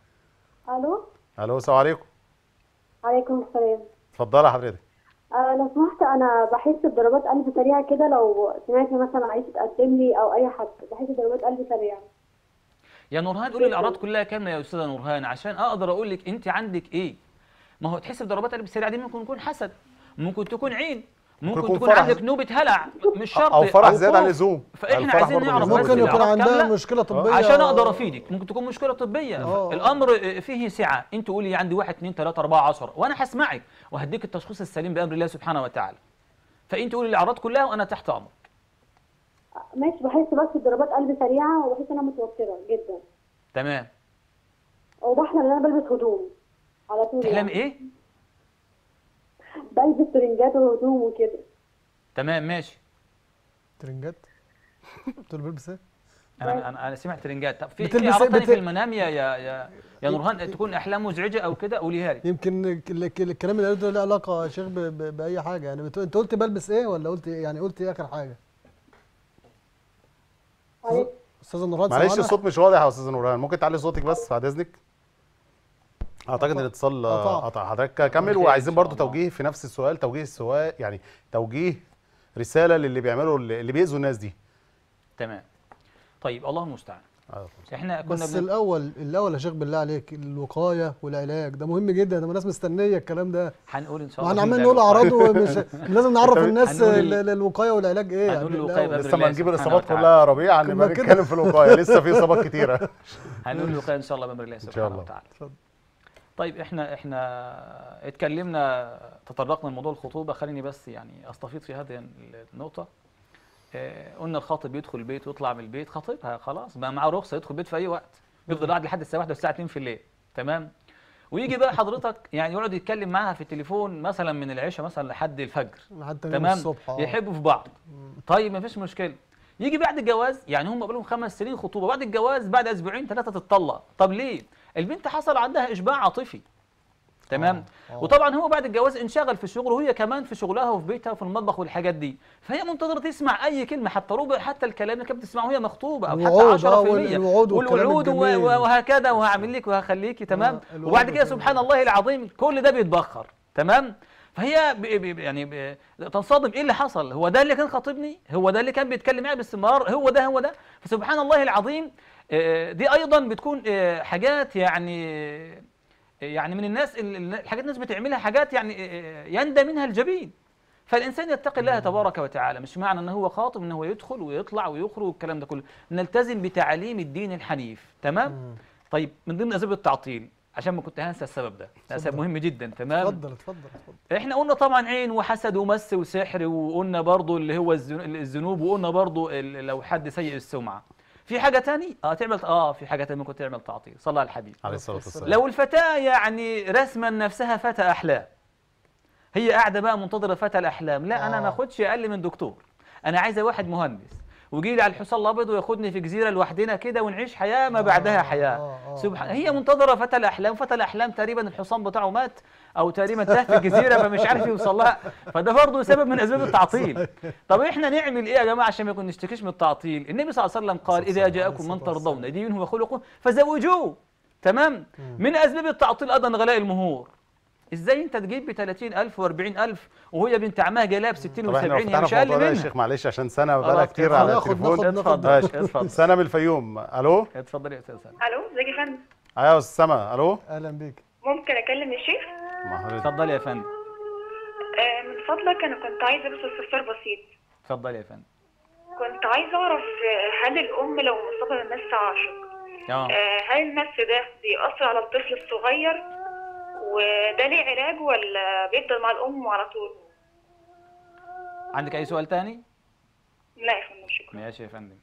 الو
الو السلام عليكم
عليكم السلام
اتفضلي حضرتك
آه لو سمحت انا بحس بضربات قلب سريعه كده لو سمعت مثلا عايز تقدم لي او اي حد بحس بضربات قلب سريعه
يا نورهان قولي الاعراض كلها كامله يا استاذه نورهان عشان اقدر اقول لك انت عندك ايه ما هو تحس بضربات قلب السريعه دي ممكن يكون حسد ممكن تكون عين ممكن
يكون
تكون
فرح.
عندك نوبه هلع مش شرط
او فرح زياده عن
خوف.
اللزوم
فاحنا
الفرح
عايزين
برضه
نعرف
زيادة
بس
عن
ممكن يكون
الأعراض
عندها
كاملة
مشكله طبيه
عشان اقدر افيدك ممكن تكون مشكله طبيه
آه.
الامر فيه سعه انت قولي عندي واحد اثنين ثلاثه اربعه 10 وانا هسمعك وهديك التشخيص السليم بامر الله سبحانه وتعالى فانت قولي الاعراض كلها وانا تحت امرك
ماشي بحس بس بضربات قلب سريعه وبحس ان انا متوتره جدا
تمام
وبحلم ان انا بلبس هدوم على طول
تحلمي
يعني.
ايه
بلبس ترنجات وهدوم وكده
تمام ماشي
ترنجات قلت له بلبس ايه
انا انا انا سمعت رنجات طب في
بتلبس
في اعراض
إيه؟
ثانيه في
بت-
المنام يا يا يا يا نورهان تكون احلام مزعجه او كده قوليها لي
يمكن ال- ال- الكلام اللي قلته له علاقه يا شيخ ب- ب- باي حاجه يعني بتقول انت قلت بلبس ايه ولا قلت إيه؟ يعني قلت ايه اخر حاجه
عليك.
استاذه نوران
معلش
سمعنا؟
الصوت مش واضح يا استاذ نورهان ممكن تعلي صوتك بس بعد اذنك اعتقد ان الاتصال
قطع.
قطع حضرتك كمل
خير
وعايزين
إن شاء
برضو
الله.
توجيه في نفس السؤال توجيه السؤال يعني توجيه رساله للي بيعملوا اللي بيأذوا الناس دي
تمام طيب الله المستعان
آه.
احنا كنا
بس
بن...
الاول الاول يا شيخ بالله عليك الوقايه والعلاج ده مهم جدا ده ناس مستنيه الكلام ده
هنقول ان شاء
ما
الله
احنا
في
عمالين نقول
ذلك.
اعراض ومش لازم نعرف الناس
هنقول ال-
ال- ال- الوقايه والعلاج ايه
هنقول
يعني
الوقاية
الأول.
بقى
لسه ما
الله
نجيب
سبحانه
الاصابات
وتعالى.
كلها يا ربيع
كنا
نبقى
كده.
نتكلم في الوقايه لسه في اصابات كتيره
هنقول الوقايه ان شاء الله بامر الله سبحانه
الله.
وتعالى
اتفضل.
طيب احنا احنا اتكلمنا تطرقنا لموضوع الخطوبه خليني بس يعني استفيض في هذه النقطه اه قلنا الخاطب يدخل البيت ويطلع من البيت خطيبها خلاص بقى معاه رخصه يدخل البيت في اي وقت يفضل قاعد لحد الساعه 1 والساعه 2 في الليل تمام ويجي بقى حضرتك يعني يقعد يتكلم معاها في التليفون مثلا من العشاء مثلا لحد الفجر
لحد تاني يوم
تمام
الصبح آه.
يحبوا في بعض طيب ما فيش مشكله يجي بعد الجواز يعني هم بقالهم خمس سنين خطوبه بعد الجواز بعد اسبوعين ثلاثه تتطلق طب ليه البنت حصل عندها اشباع عاطفي تمام
آه، آه.
وطبعا هو بعد الجواز انشغل في شغله وهي كمان في شغلها وفي بيتها وفي المطبخ والحاجات دي فهي منتظره تسمع اي كلمه حتى ربع حتى الكلام اللي كانت بتسمعه وهي مخطوبه او
الوعود،
حتى
آه،
10%
والوعود والكلام
والوعود و-
الجميل.
و- وهكذا وهعمل لك وهخليكي تمام
آه، الوعود
وبعد كده
والكلام
سبحان الله العظيم كل ده بيتبخر تمام فهي ب- ب- يعني ب- تنصدم ايه اللي حصل هو ده اللي كان خاطبني هو ده اللي كان بيتكلم معايا باستمرار هو ده هو ده فسبحان الله العظيم آه، دي ايضا بتكون آه، حاجات يعني يعني من الناس ال- ال- الحاجات الناس بتعملها حاجات يعني آه، يندى منها الجبين فالانسان يتقي الله تبارك وتعالى مش معنى ان هو خاطب ان هو يدخل ويطلع ويخرج والكلام ده كله نلتزم بتعاليم الدين الحنيف تمام طيب من ضمن اسباب التعطيل عشان ما كنت هنسى السبب ده ده سبب مهم جدا تمام
اتفضل اتفضل اتفضل
احنا قلنا طبعا عين وحسد ومس وسحر وقلنا برضو اللي هو الذنو- الذنوب وقلنا برضو ال- لو حد سيء السمعه في حاجه تاني اه تعمل اه في حاجه تاني ممكن تعمل تعطيل صلى على الحبيب
عليه الصلاه والسلام
لو الفتاه يعني رسما نفسها فتى احلام هي قاعده بقى منتظره فتى الاحلام لا انا
آه.
ما اخدش اقل من دكتور انا عايزه واحد مهندس ويجي لي على الحصان الابيض وياخدني في جزيره لوحدنا كده ونعيش حياه ما بعدها
آه،
حياه
آه، آه،
سبحان
آه.
هي منتظره فتى الاحلام فتى الاحلام تقريبا الحصان بتاعه مات او تقريبا تاه في الجزيره فمش عارف يوصل لها فده برضه سبب من اسباب التعطيل طب احنا نعمل ايه يا جماعه عشان ما نشتكيش من التعطيل النبي صلى الله عليه وسلم قال اذا جاءكم من ترضون دينه وخلقه فزوجوه تمام من اسباب التعطيل ايضا غلاء المهور ازاي انت تجيب ب 30000 و40000 وهي بنت عمها جايلها ب 60
طب احنا لو
و70 هي
فتحنا
مش
في
اقل
الموضوع ده يا
منها
شيخ معلش عشان سنه
آه،
بقالها كتير
اتفضل.
على
ناخد-
التليفون
ناخد-
اتفضل
ماشي.
اتفضل
سنه من الفيوم الو
اتفضل يا استاذ سامي
الو ازيك يا فندم
ايوه يا استاذ سما الو
اهلا بيك
ممكن اكلم الشيخ
مع حضرتك.
اتفضل يا فندم
آه من فضلك انا كنت عايزه بس استفسار بسيط
اتفضل يا فندم
كنت عايزه اعرف آه، هل الام لو مصابه بمس عاشق
اه
آه، هل المس ده بيأثر على الطفل الصغير وده ليه علاج ولا بيفضل مع الام على طول
عندك اي سؤال تاني
لا يا فندم شكرا
ماشي يا فندم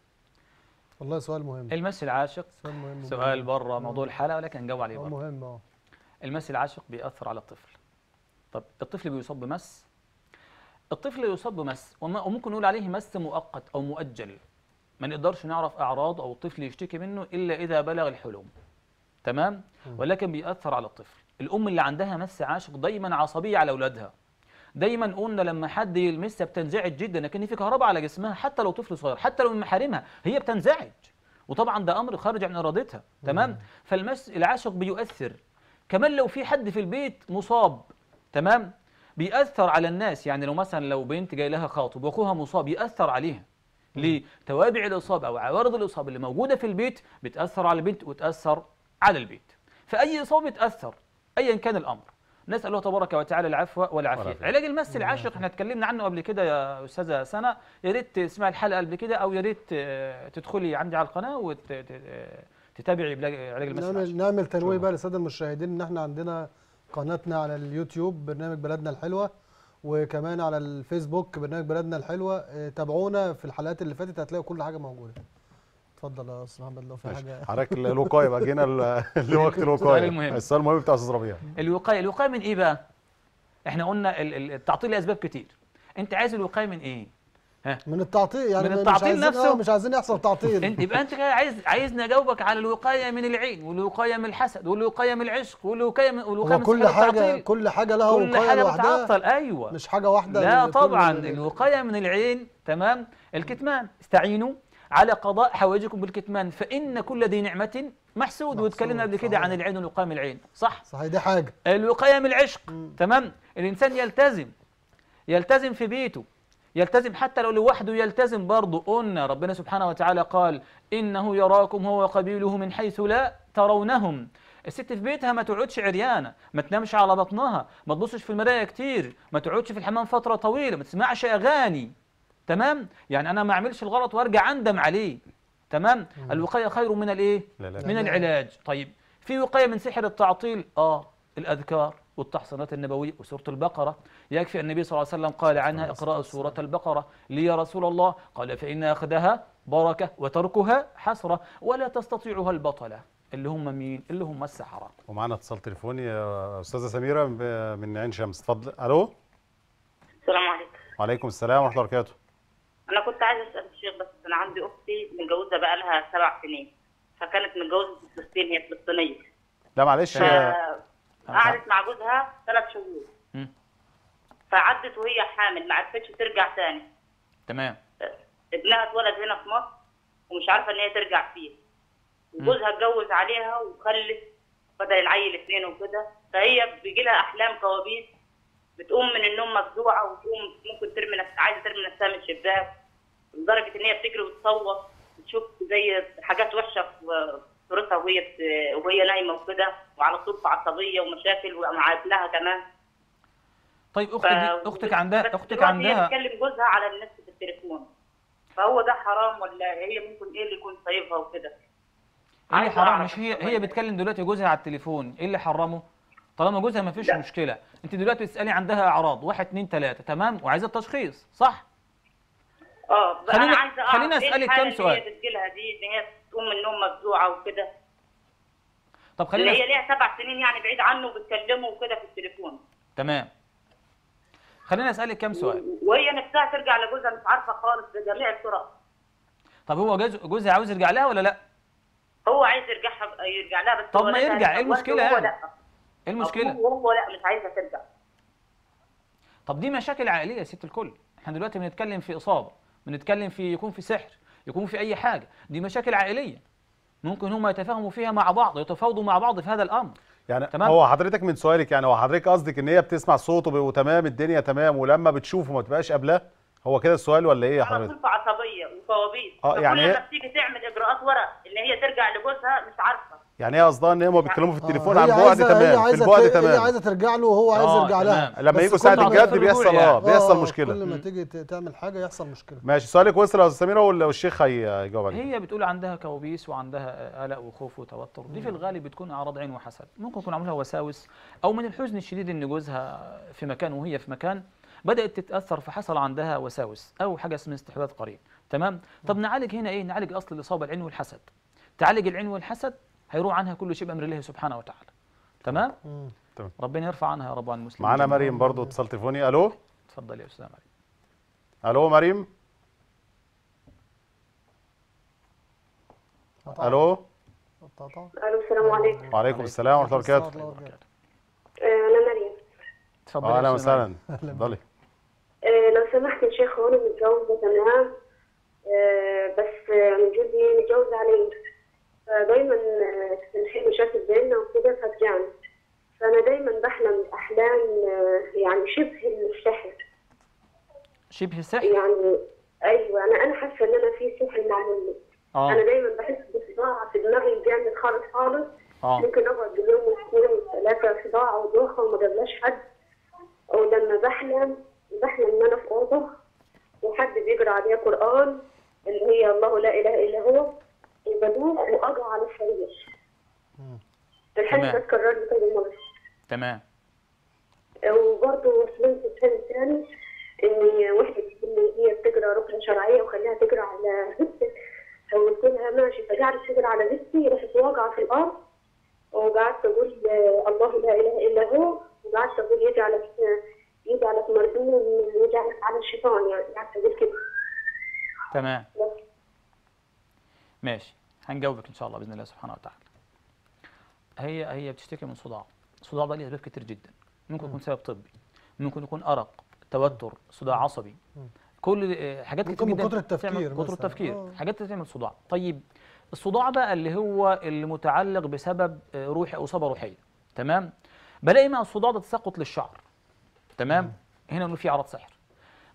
والله سؤال مهم
المس العاشق
سؤال مهم
سؤال بره موضوع الحلقه ولكن نجاوب عليه
سؤال
برضه
مهم اه
المس العاشق بيأثر على الطفل طب الطفل بيصاب بمس الطفل يصاب بمس وما- وممكن نقول عليه مس مؤقت او مؤجل ما نقدرش نعرف اعراض او الطفل يشتكي منه الا اذا بلغ الحلم تمام ولكن بيأثر على الطفل الام اللي عندها مس عاشق دايما عصبيه على اولادها دايما قلنا لما حد يلمسها بتنزعج جدا لكن في كهرباء على جسمها حتى لو طفل صغير حتى لو من محارمها هي بتنزعج وطبعا ده امر خارج عن ارادتها تمام فالمس العاشق بيؤثر كمان لو في حد في البيت مصاب تمام بيأثر على الناس يعني لو مثلا لو بنت جاي لها خاطب واخوها مصاب يأثر عليها ليه؟ توابع الإصابة أو عوارض الإصابة اللي موجودة في البيت بتأثر على البنت وتأثر على البيت فأي إصابة بتأثر أيا كان الأمر نسأل الله تبارك وتعالى العفو والعافية
والعافية.
علاج المس العاشق احنا اتكلمنا عنه قبل كده يا أستاذة سنة يا ريت تسمعي الحلقة قبل كده أو يا ريت آه، تدخلي عندي على القناة وتتابعي علاج المس العاشق
نعمل نعمل تنويه بقى للساده المشاهدين ان احنا عندنا قناتنا على اليوتيوب برنامج بلدنا الحلوه وكمان على الفيسبوك برنامج بلدنا الحلوه اه، تابعونا في الحلقات اللي فاتت هتلاقوا كل حاجه موجوده اتفضل يا استاذ محمد لو في
ماشي.
حاجه
حضرتك الوقايه بقى جينا ل- لوقت
السؤال
الوقايه
المهم.
السؤال المهم بتاع استاذ ربيع
الوقايه الوقايه من ايه بقى احنا قلنا ال- ال- التعطيل لاسباب كتير انت عايز الوقايه من ايه ها
من التعطيل يعني
من
مش
التعطيل
عايزين-
نفسه؟
اه مش عايزين يحصل تعطيل
انت يبقى انت كده عايز عايزني اجاوبك على الوقايه من العين والوقايه من الحسد والوقايه من العشق والوقايه من والوقايه
هو
من
كل
صحة
حاجه
التعطيل.
كل حاجه لها
كل
وقايه
حاجه
لوحدها
بتعطل ايوه
مش حاجه واحده
لا
لكل
طبعا
ال-
الوقايه من العين تمام الكتمان استعينوا على قضاء حوائجكم بالكتمان فان كل ذي نعمه محسود واتكلمنا قبل كده
صحيح.
عن العين والوقايه من العين صح
صحيح دي حاجه
الوقايه من العشق تمام الانسان يلتزم يلتزم في بيته يلتزم حتى لو لوحده يلتزم برضه قلنا ربنا سبحانه وتعالى قال إنه يراكم هو وقبيله من حيث لا ترونهم الست في بيتها ما تقعدش عريانة ما تنامش على بطنها ما تبصش في المراية كتير ما تقعدش في الحمام فترة طويلة ما تسمعش أغاني تمام يعني أنا ما أعملش الغلط وأرجع أندم عليه تمام الوقاية خير من الإيه
لا لا
من العلاج طيب في وقاية من سحر التعطيل آه الأذكار والتحصينات النبوية وسورة البقرة يكفي النبي صلى الله عليه وسلم قال عنها اقرأ سورة البقرة لي يا رسول الله قال فإن أخذها بركة وتركها حسرة ولا تستطيعها البطلة اللي هم مين؟ اللي هم السحرة
ومعانا اتصال تليفوني يا استاذه سميره ب- من عين شمس اتفضل الو
السلام عليكم
وعليكم السلام ورحمه الله وبركاته
انا كنت عايزه اسال الشيخ بس انا عندي اختي متجوزه بقى لها سبع سنين فكانت متجوزه في فلسطين هي فلسطينيه
لا معلش
فقعدت مع جوزها ثلاث شهور
مم.
فعدت وهي حامل ما عرفتش ترجع تاني
تمام
ابنها اتولد هنا في مصر ومش عارفه ان هي ترجع فيه وجوزها اتجوز عليها وخلف بدل العيل اثنين وكده فهي بيجي لها احلام كوابيس بتقوم من النوم مفزوعه وتقوم ممكن ترمي نفسها عايزه ترمي نفسها من الشباك لدرجه ان هي بتجري وتصوت بتشوف زي حاجات وحشه في صورتها وهي بت- وهي نايمه وكده وعلى طول في عصبيه ومشاكل ومع ابنها كمان
طيب أختك دي أختك عندها
بس
أختك
دلوقتي هي
عندها
بتكلم جوزها على النت في التليفون فهو ده حرام ولا هي ممكن ايه اللي يكون سايبها وكده
ايه اللي
عايزة
حرام
أعرف
مش هي
الصراحة.
هي بتكلم دلوقتي جوزها على التليفون ايه اللي حرمه طالما جوزها ما فيش
لا.
مشكله انت دلوقتي بتسالي عندها اعراض واحد اتنين تلاته تمام وعايزه التشخيص صح
اه بقى
خلينا-
انا عايزه اعرف
خلينا
إيه
أسألك
الحالة
كام سؤال.
اللي هي بتجيلها دي ان هي تقوم من النوم مفزوعه وكده
طب
اللي
خلينا
هي ليها سبع سنين يعني بعيد عنه وبتكلمه وكده في التليفون
تمام خلينا اسالك كام سؤال
وهي نفسها ترجع لجوزها مش عارفه خالص بجميع الطرق
طب هو جوز جوزها عاوز يرجع لها ولا لا
هو عايز يرجعها يرجع لها بس
طب
هو
ما
لسه
يرجع، إيه
هيتجوزها
المشكلة
وهو
يعني؟
لا
ايه المشكله
هو هو لا مش عايزه ترجع
طب دي مشاكل عائليه يا ست الكل احنا دلوقتي بنتكلم في اصابه بنتكلم في يكون في سحر يكون في اي حاجه دي مشاكل عائليه ممكن هم يتفاهموا فيها مع بعض يتفاوضوا مع بعض في هذا الامر
يعني
تمام.
هو حضرتك من سؤالك يعني هو حضرتك قصدك ان هي بتسمع صوته وب- وتمام الدنيا تمام ولما بتشوفه ما تبقاش قابلاه هو كده السؤال ولا ايه يا
على
حضرتك
طول في عصبيه وكوابيس
آه،
فكل
يعني
ما
هي-
بتيجي تعمل اجراءات ورق ان هي ترجع لجوزها مش عارفه
يعني هي قصدها ان هم بيتكلموا في التليفون
آه،
عن
هي
بعد
عايزة- هي
تمام في
عايزة
البعد
ت- هي
تمام
عايزه ترجع له وهو عايز
آه،
يرجع لها
تمام.
لما
بس
يجوا
كل
ساعه
ما-
الجد
الجد
الرجوع
بيحصل
يعني.
اه بيحصل
آه،
مشكله
كل ما تيجي ت- تعمل حاجه يحصل مشكله
ماشي سؤالك وصل يا استاذ سميره ولا والشيخ هيجاوب عليه
هي بتقول عندها كوابيس وعندها قلق وخوف وتوتر دي في الغالب بتكون اعراض عين وحسد ممكن يكون عاملها وساوس او من الحزن الشديد ان جوزها في مكان وهي في مكان بدات تتاثر فحصل عندها وساوس او حاجه اسمها استحواذ قرين تمام طب نعالج هنا ايه نعالج اصل الاصابه العين والحسد تعالج العين والحسد هيروح عنها كل شيء بامر الله سبحانه وتعالى تمام
مم.
ربنا يرفع عنها يا رب عن المسلمين
معانا
جميعاً.
مريم برضو اتصال تليفوني الو
اتفضل يا استاذ مريم
الو مريم
قطع-
الو
قطع-
الو السلام عليكم
وعليكم السلام ورحمه الله وبركاته
الله وبركاته.
آه، انا مريم
اتفضل
آه،
يا
اهلا
أستاذ مريم.
وسهلا اتفضلي
آه، لو سمحت يا شيخ هو انا متجوزه تمام آه، بس آه، جوزي متجوز علي فدايما آه، بنحل مشاكل بيننا وكده فرجعنا فانا دايما بحلم احلام آه، يعني شبه السحر
شبه السحر
يعني ايوه انا انا حاسه ان انا في سحر معمول لي انا
اه
دايما بحس بصداع في دماغي جامد خالص خالص
اه
ممكن اقعد باليوم واثنين وثلاثه صداع ودوخه وما جابلاش حد ولما بحلم بحلم ان انا في اوضه وحد بيقرا عليا قران اللي هي الله لا اله الا هو وبدوخ واقع على السرير الحلم
تمام.
ده اتكرر لي كذا مره
تمام
وبرضه حلمت بحلم تاني ان وحده ان هي بتقرا ركن شرعيه وخليها تقرا على جثتك فقلت لها ماشي فقعدت تقرا على جثتي راحت واقعه في الارض وقعدت اقول آه، الله لا اله الا هو وقعدت اقول يجعلك يجعلك مردود يجعلك على الشيطان يعني قعدت اقول كده
تمام
بس
ماشي هنجاوبك ان شاء الله باذن الله سبحانه وتعالى هي هي بتشتكي من صداع الصداع ده ليه اسباب كتير جدا ممكن يكون سبب طبي ممكن يكون ارق توتر صداع عصبي كل آه، حاجات
ممكن
كتير
من
جدا
كتر التفكير
تعمل كتر
مثلاً.
التفكير
آه.
حاجات كتير تعمل صداع طيب الصداع بقى اللي هو اللي متعلق بسبب آه، روحي او اصابه روحيه تمام بلاقي مع الصداع ده تساقط للشعر تمام هنا نقول في اعراض سحر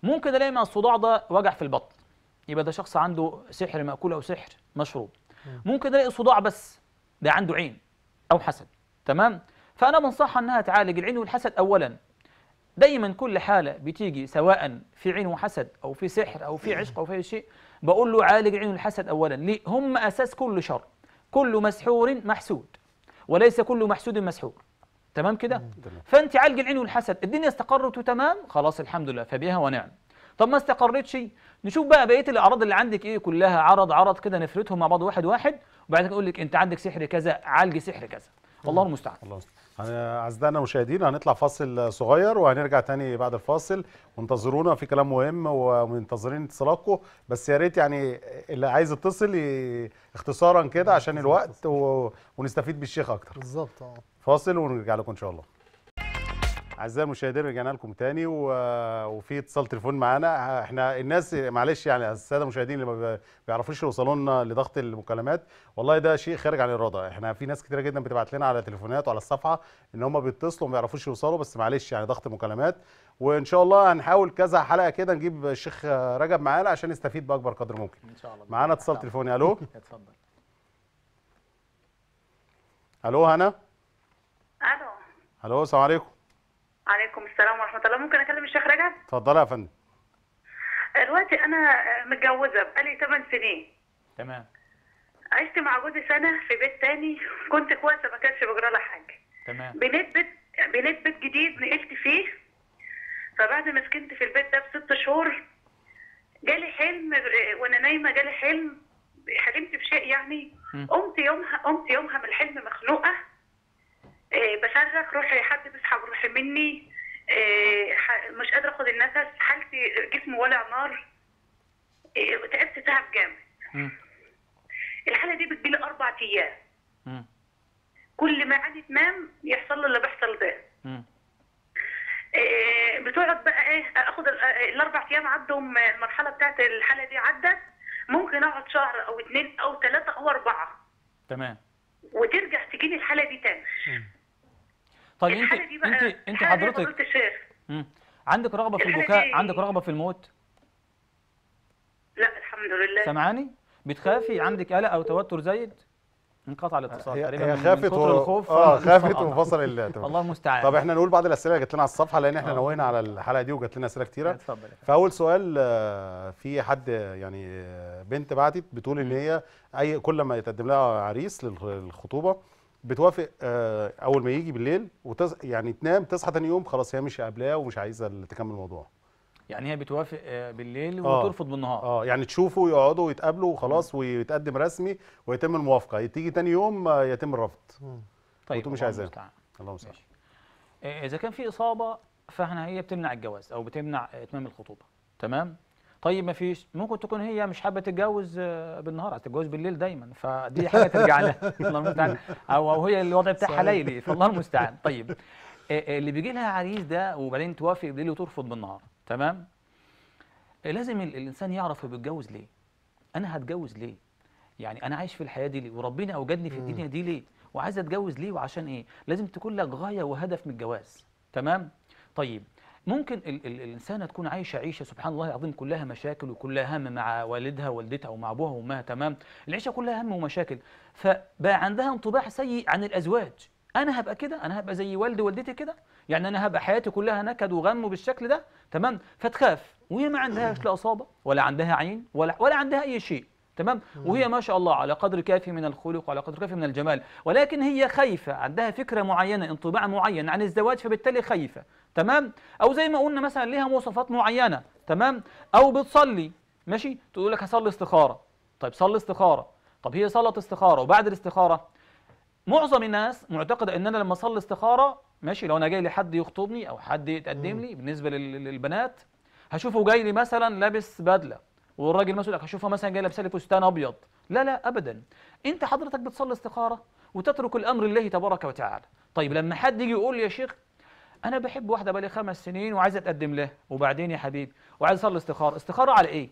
ممكن الاقي مع الصداع ده وجع في البطن يبقى ده شخص عنده سحر مأكول او سحر مشروب ممكن الاقي صداع بس ده عنده عين او حسد تمام فانا بنصحها انها تعالج العين والحسد اولا دايما كل حاله بتيجي سواء في عين وحسد او في سحر او في عشق او في أي شيء بقول له عالج العين والحسد اولا ليه هم اساس كل شر كل مسحور محسود وليس كل محسود مسحور تمام كده فانت عالج العين والحسد الدنيا استقرت وتمام خلاص الحمد لله فبها ونعم طب ما استقرتش نشوف بقى بقيه الاعراض اللي عندك ايه كلها عرض عرض كده نفرتهم مع بعض واحد واحد وبعد كده اقول لك انت عندك سحر كذا عالج سحر كذا والله المستعان
الله يستر. أنا- اعزائنا المشاهدين هنطلع فاصل صغير وهنرجع تاني بعد الفاصل وانتظرونا في كلام مهم ومنتظرين اتصالاتكم بس يا ريت يعني اللي عايز يتصل ي- اختصارا كده عشان الوقت و... ونستفيد بالشيخ اكتر
بالظبط اه
فاصل ونرجع لكم ان شاء الله اعزائي المشاهدين رجعنا لكم تاني و... وفي اتصال تليفون معانا احنا الناس معلش يعني الساده المشاهدين اللي ما بيعرفوش يوصلوا لنا لضغط المكالمات والله ده شيء خارج عن الاراده احنا في ناس كتيره جدا بتبعت لنا على تليفونات وعلى الصفحه ان هم بيتصلوا وما بيعرفوش يوصلوا بس معلش يعني ضغط المكالمات وان شاء الله هنحاول كذا حلقه كده نجيب الشيخ رجب معانا عشان نستفيد باكبر قدر ممكن
ان شاء الله
معانا اتصال تليفوني الو
اتفضل
الو هنا
الو
الو السلام عليكم
عليكم السلام ورحمه الله ممكن اكلم الشيخ رجب
اتفضلي يا فندم
دلوقتي انا متجوزه بقالي 8 سنين
تمام
عشت مع جوزي سنه في بيت تاني كنت كويسه ما كانش بجرى لها حاجه
تمام
بنيت بيت بنيت بيت جديد نقلت فيه فبعد ما سكنت في البيت ده بست شهور جالي حلم آه، وانا نايمه جالي حلم حلمت بشيء يعني
مم.
قمت يومها قمت يومها من الحلم مخنوقه آه، بصرخ روحي حد بيسحب روحي مني آه، ح- مش قادره اخد النفس حالتي جسمي ولع نار آه، تعبت تعب جامد
مم.
الحاله دي بتجيلي اربع ايام
مم.
كل ما عادي تنام يحصل له اللي بيحصل ده
مم.
آه، بتقعد بقى ايه اخد ال- آه، الاربع ايام عدوا م- المرحله بتاعت الحاله دي عدت ممكن اقعد شهر او اتنين او ثلاثه او اربعه
تمام
وترجع تجيلي الحاله دي تاني
طيب انت
الحاله دي بقى
انت انت
الحالة دي يا
حضرتك
فضيلة الشيخ
مم. عندك رغبه في
الحالة
البكاء
دي-
عندك رغبه في الموت
لا الحمد لله
سامعاني بتخافي عندك قلق او توتر زايد انقطع الاتصال
هي,
تقريبا
هي
من-
خافت
من كتر
و...
الخوف
اه
فالاتصال
خافت
قطع.
وفصل التليفون
الله المستعان
طب احنا نقول بعض الاسئله اللي جات لنا على الصفحه لان احنا
آه.
نوينا على الحلقه دي وجات لنا اسئله كتيره
اتفضل
فاول سؤال آه، في حد يعني آه، بنت بعتت بتقول ان هي اي كل ما يتقدم لها عريس للخ- للخطوبه بتوافق آه، اول ما يجي بالليل وتص... يعني تنام تصحى تاني يوم خلاص هي مش قابلاه ومش عايزه تكمل الموضوع
يعني هي بتوافق آه، بالليل
آه.
وترفض بالنهار
اه يعني تشوفوا يقعدوا ويتقابلوا وخلاص ويتقدم رسمي ويتم الموافقه تيجي تاني يوم آه، يتم الرفض
طيب
وانتم مش
الله
عايزاه.
المستعان.
الله المستعان
ماشي آه، اذا كان في اصابه فاحنا هي بتمنع الجواز او بتمنع اتمام الخطوبه تمام طيب ما فيش ممكن تكون هي مش حابه تتجوز آه، بالنهار عايزه تتجوز بالليل دايما فدي حاجه ترجع لها الله المستعان او او هي الوضع بتاعها
صحيح.
ليلي فالله المستعان طيب آه، آه، اللي بيجي لها عريس ده وبعدين توافق بالليل وترفض بالنهار تمام آه، لازم ال- الانسان يعرف هو بيتجوز ليه انا هتجوز ليه يعني انا عايش في الحياه دي ليه وربنا اوجدني في الدنيا دي ليه وعايز اتجوز ليه وعشان ايه لازم تكون لك غايه وهدف من الجواز تمام طيب ممكن ال ال الانسانه تكون عايشه عيشه سبحان الله العظيم كلها مشاكل وكلها هم مع والدها والدتها ومع ابوها وامها تمام العيشه كلها هم ومشاكل فبقى عندها انطباع سيء عن الازواج انا هبقى كده انا هبقى زي والدي ووالدتي كده يعني انا هبقى حياتي كلها نكد وغم بالشكل ده تمام فتخاف وهي ما عندهاش لا اصابه ولا عندها عين ولا ولا عندها اي شيء تمام وهي ما شاء الله على قدر كافي من الخلق وعلى قدر كافي من الجمال ولكن هي خايفه عندها فكره معينه انطباع معين عن الزواج فبالتالي خايفه تمام او زي ما قلنا مثلا ليها مواصفات معينه تمام او بتصلي ماشي تقول لك هصلي استخاره طيب صلي استخاره طب هي صلت استخاره وبعد الاستخاره معظم الناس معتقده ان انا لما اصلي استخاره ماشي لو انا جاي لي حد يخطبني او حد يتقدم لي بالنسبه لل- للبنات هشوفه جاي لي مثلا لابس بدله والراجل مثلا هشوفها مثلا جاي لابسه لي فستان ابيض لا لا ابدا انت حضرتك بتصلي استخاره وتترك الامر لله تبارك وتعالى طيب لما حد يجي يقول لي يا شيخ انا بحب واحده بقالي خمس سنين وعايز اتقدم لها وبعدين يا حبيبي وعايز اصلي استخاره استخاره على ايه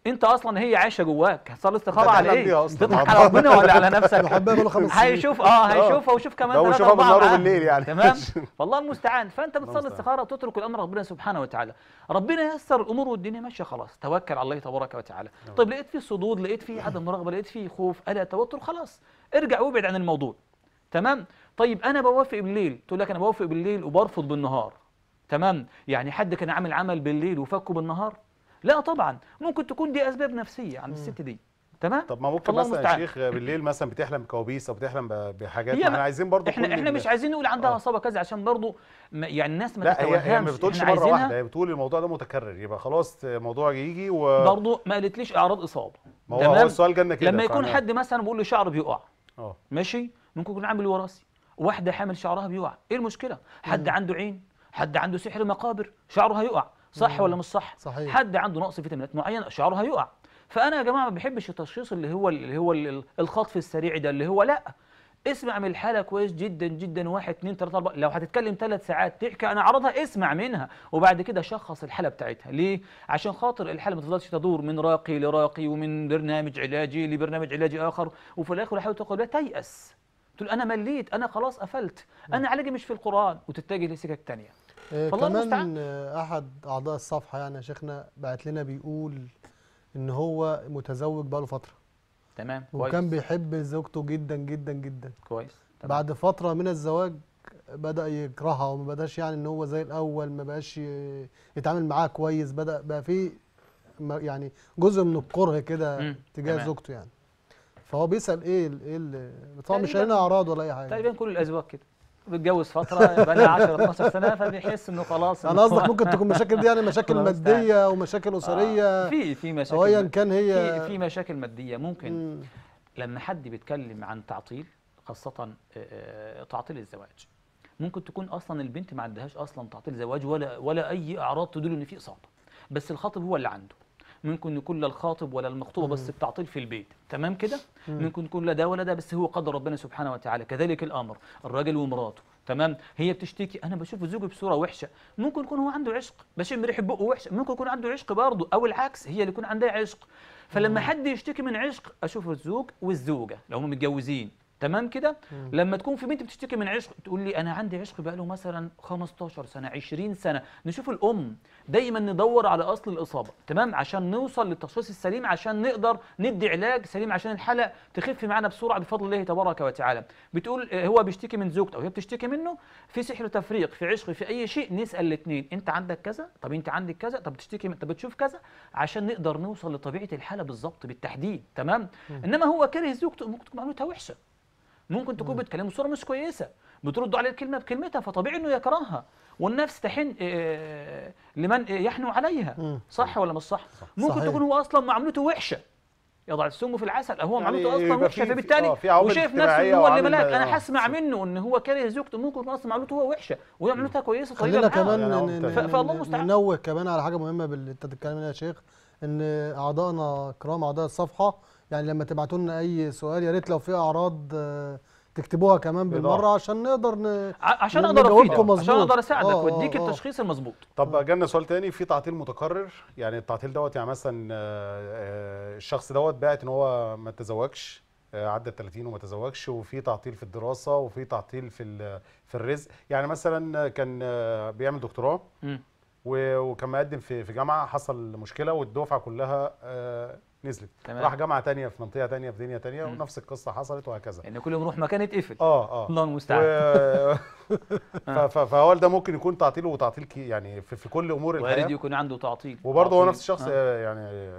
انت اصلا هي عايشه جواك هتصلي استخاره
أنت
على
تحلم
ايه
بيها أصلاً.
تضحك على ربنا ولا على نفسك
بحبها بقاله خمس سنين
هيشوف اه هيشوفها ويشوف كمان
لو
ثلاثة
يشوفها
أربعة
بالنهار
معاه.
وبالليل يعني.
تمام والله المستعان فانت بتصلي
المستعان.
استخاره وتترك الامر ربنا سبحانه وتعالى ربنا ييسر الامور والدنيا ماشيه خلاص توكل على الله تبارك وتعالى طيب لقيت فيه صدود لقيت فيه عدم رغبه لقيت فيه خوف قلق توتر خلاص ارجع وابعد عن الموضوع تمام طيب انا بوافق بالليل تقول لك انا بوافق بالليل وبرفض بالنهار تمام يعني حد كان عامل عمل بالليل وفكه بالنهار لا طبعا ممكن تكون دي اسباب نفسيه عند الست دي تمام
طب ما ممكن
فالله
مثلا يا
المستعان.
شيخ بالليل مثلا بتحلم كوابيس او بتحلم ب- بحاجات
هي
ما احنا
ما-
عايزين برضو
احنا
كل
احنا
ال-
مش عايزين نقول عندها
آه.
اصابه كذا عشان برضو ما- يعني الناس ما
لا هي هي
تتوهمش
ما بتقولش
احنا
مره واحده
عايزينها
هي بتقول الموضوع ده متكرر يبقى خلاص موضوع يجي و
برضو ما قالتليش اعراض اصابه
ما هو هو السؤال جالنا كده
لما يكون
فأنا-
حد مثلا بيقول لي شعره بيقع
اه
ماشي ممكن يكون عامل وراثي واحده حامل شعرها بيقع ايه المشكله حد عنده عين حد عنده سحر مقابر شعره هيقع صح ولا مش صح
صحيح.
حد عنده نقص فيتامينات معين شعره هيقع فانا يا جماعه ما بحبش التشخيص اللي هو اللي هو ال- الخطف السريع ده اللي هو لا اسمع من الحاله كويس جدا جدا واحد اثنين ثلاثة أربعة لو هتتكلم ثلاث ساعات تحكي عن أعراضها اسمع منها وبعد كده شخص الحالة بتاعتها ليه؟ عشان خاطر الحالة ما تفضلش تدور من راقي لراقي ومن برنامج علاجي لبرنامج علاجي آخر وفي الآخر يحاول تقول لا تيأس تقول أنا مليت أنا خلاص قفلت أنا علاجي مش في القرآن وتتجه لسكك تانية
آه،
فالله
كمان
المستعان.
آه، احد اعضاء الصفحه يعني يا شيخنا بعت لنا بيقول ان هو متزوج بقاله فتره
تمام كويس
وكان بيحب زوجته جدا جدا جدا
كويس تمام.
بعد فتره من الزواج بدا يكرهها وما بداش يعني ان هو زي الاول ما بقاش ي- يتعامل معاها كويس بدا بقى في ما- يعني جزء من الكره كده
مم،
تجاه
تمام.
زوجته يعني فهو بيسال ايه ال- ايه ال- طبعا مش
تقريباً-
قايلين اعراض ولا اي حاجه
تقريبا كل الأزواج كده بيتجوز فترة بقى لها 10 12 سنة فبيحس إنه خلاص
انا
إنه
قصدك
هو-
ممكن تكون مشاكل دي يعني مشاكل
الله المستعان.
ماديه ومشاكل اسريه
آه، في في مشاكل
او ايا
ماد-
كان هي
في في مشاكل ماديه ممكن
مم.
لما حد بيتكلم عن تعطيل خاصه آه، آه، تعطيل الزواج ممكن تكون اصلا البنت ما عندهاش اصلا تعطيل زواج ولا ولا اي اعراض تدل ان في اصابه بس الخاطب هو اللي عنده ممكن يكون لا الخاطب ولا المخطوبه بس التعطيل في البيت تمام كده ممكن يكون لا ده ولا ده بس هو قدر ربنا سبحانه وتعالى كذلك الامر الراجل ومراته تمام هي بتشتكي انا بشوف زوجي بصوره وحشه ممكن يكون هو عنده عشق بشم ريح بقه وحشه ممكن يكون عنده عشق برضه او العكس هي اللي يكون عندها عشق فلما حد يشتكي من عشق اشوف الزوج والزوجه لو هم متجوزين تمام كده لما تكون في بنت بتشتكي من عشق تقول لي انا عندي عشق بقاله مثلا 15 سنه 20 سنه نشوف الام دايما ندور على اصل الاصابه تمام عشان نوصل للتشخيص السليم عشان نقدر ندي علاج سليم عشان الحاله تخف معنا بسرعه بفضل الله تبارك وتعالى بتقول آه، هو بيشتكي من زوجته او هي بتشتكي منه في سحر تفريق في عشق في اي شيء نسال الاثنين انت عندك كذا طب انت عندك كذا طب بتشتكي من طب بتشوف كذا عشان نقدر نوصل لطبيعه الحاله بالظبط بالتحديد تمام انما هو كاره زوجته ممكن تكون معلومتها وحشه ممكن تكون بتكلمه بصوره مش كويسه بتردوا عليه الكلمه بكلمتها فطبيعي انه يكرهها والنفس تحن آه، لمن آه، يحنو عليها
مم.
صح ولا مش صح ممكن
صحيح.
تكون هو اصلا معاملته وحشه يضع السم في العسل هو
يعني
معاملته اصلا
يبقى
وحشه
في-
فبالتالي
آه، في عوامل
وشايف نفسه
اجتماعية
ان هو اللي
وعوامل-
ملاك انا
آه،
هسمع منه ان هو كاره زوجته ممكن يكون اصلا معاملته هو وحشه وهي معاملتها كويسه طيبه
خلينا
معاه.
كمان
يعني هو
ن- ن-
متفق.
ف- فالله
ن-
المستعان.
ننوه كمان على حاجه مهمه باللي انت بتتكلم عنها يا شيخ ان اعضائنا كرام اعضاء الصفحه يعني لما تبعتوا لنا اي سؤال يا ريت لو في اعراض آه، تكتبوها كمان
بإيضاح.
بالمره عشان نقدر ن...
ع- عشان
ن-
اقدر
نجاوبكم
افيدك عشان
مظبوط.
اقدر اساعدك
آه،
واديك
آه، آه.
التشخيص المظبوط
طب جالنا سؤال تاني في تعطيل متكرر يعني التعطيل دوت يعني مثلا آه، آه، الشخص دوت باعت ان هو ما تزوجش آه، عدى ال 30 وما تزوجش وفي تعطيل في الدراسه وفي تعطيل في ال- في الرزق يعني مثلا كان آه، بيعمل دكتوراه
مم.
و- وكان مقدم في في جامعه حصل مشكله والدفعه كلها آه، نزلت
تمام.
راح جامعه تانية في منطقه تانية في دنيا تانية
مم.
ونفس القصه حصلت وهكذا
يعني كل يوم نروح مكان يتقفل
اه اه
الله المستعان
و... ف- ف- فهو ده ممكن يكون تعطيل وتعطيل كي يعني في, في كل امور
وارد
الحياه
يكون عنده تعطيل
وبرضه هو
تعطيل.
نفس الشخص
آه.
آه. يعني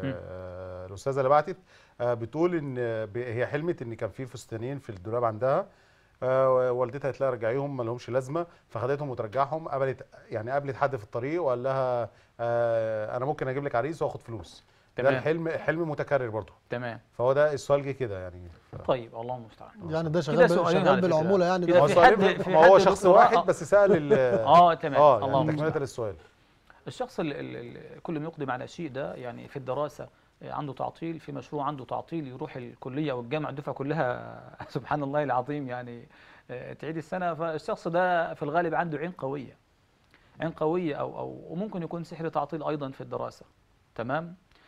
آه الاستاذه اللي بعتت آه بتقول ان آه، ب- هي حلمت ان كان في فستانين في الدولاب عندها آه والدتها قالت لها رجعيهم ما لهمش لازمه فخدتهم وترجعهم قابلت يعني قابلت حد في الطريق وقال لها آه انا ممكن اجيب لك عريس واخد فلوس ده
تمام.
الحلم حلم متكرر برضه
تمام
فهو ده السؤال جه كده يعني ف...
طيب الله المستعان
يعني ده
كده
شغال بال-
سؤالين على
شغال
فكرة.
بالعموله يعني
كده
هو
في
ده
سؤالين
حد-
في-
في
ما هو
حد
شخص
دكتوراه-
واحد بس سال ال
اه تمام
اه
الله
يعني
المستعان
تكمله السؤال
الشخص اللي, اللي كل ما يقدم على شيء ده يعني في الدراسة عنده تعطيل في مشروع عنده تعطيل يروح الكلية أو الجامعة الدفعة كلها سبحان الله العظيم يعني آه، تعيد السنة فالشخص ده في الغالب عنده عين قوية عين قوية أو أو وممكن يكون سحر تعطيل أيضا في الدراسة تمام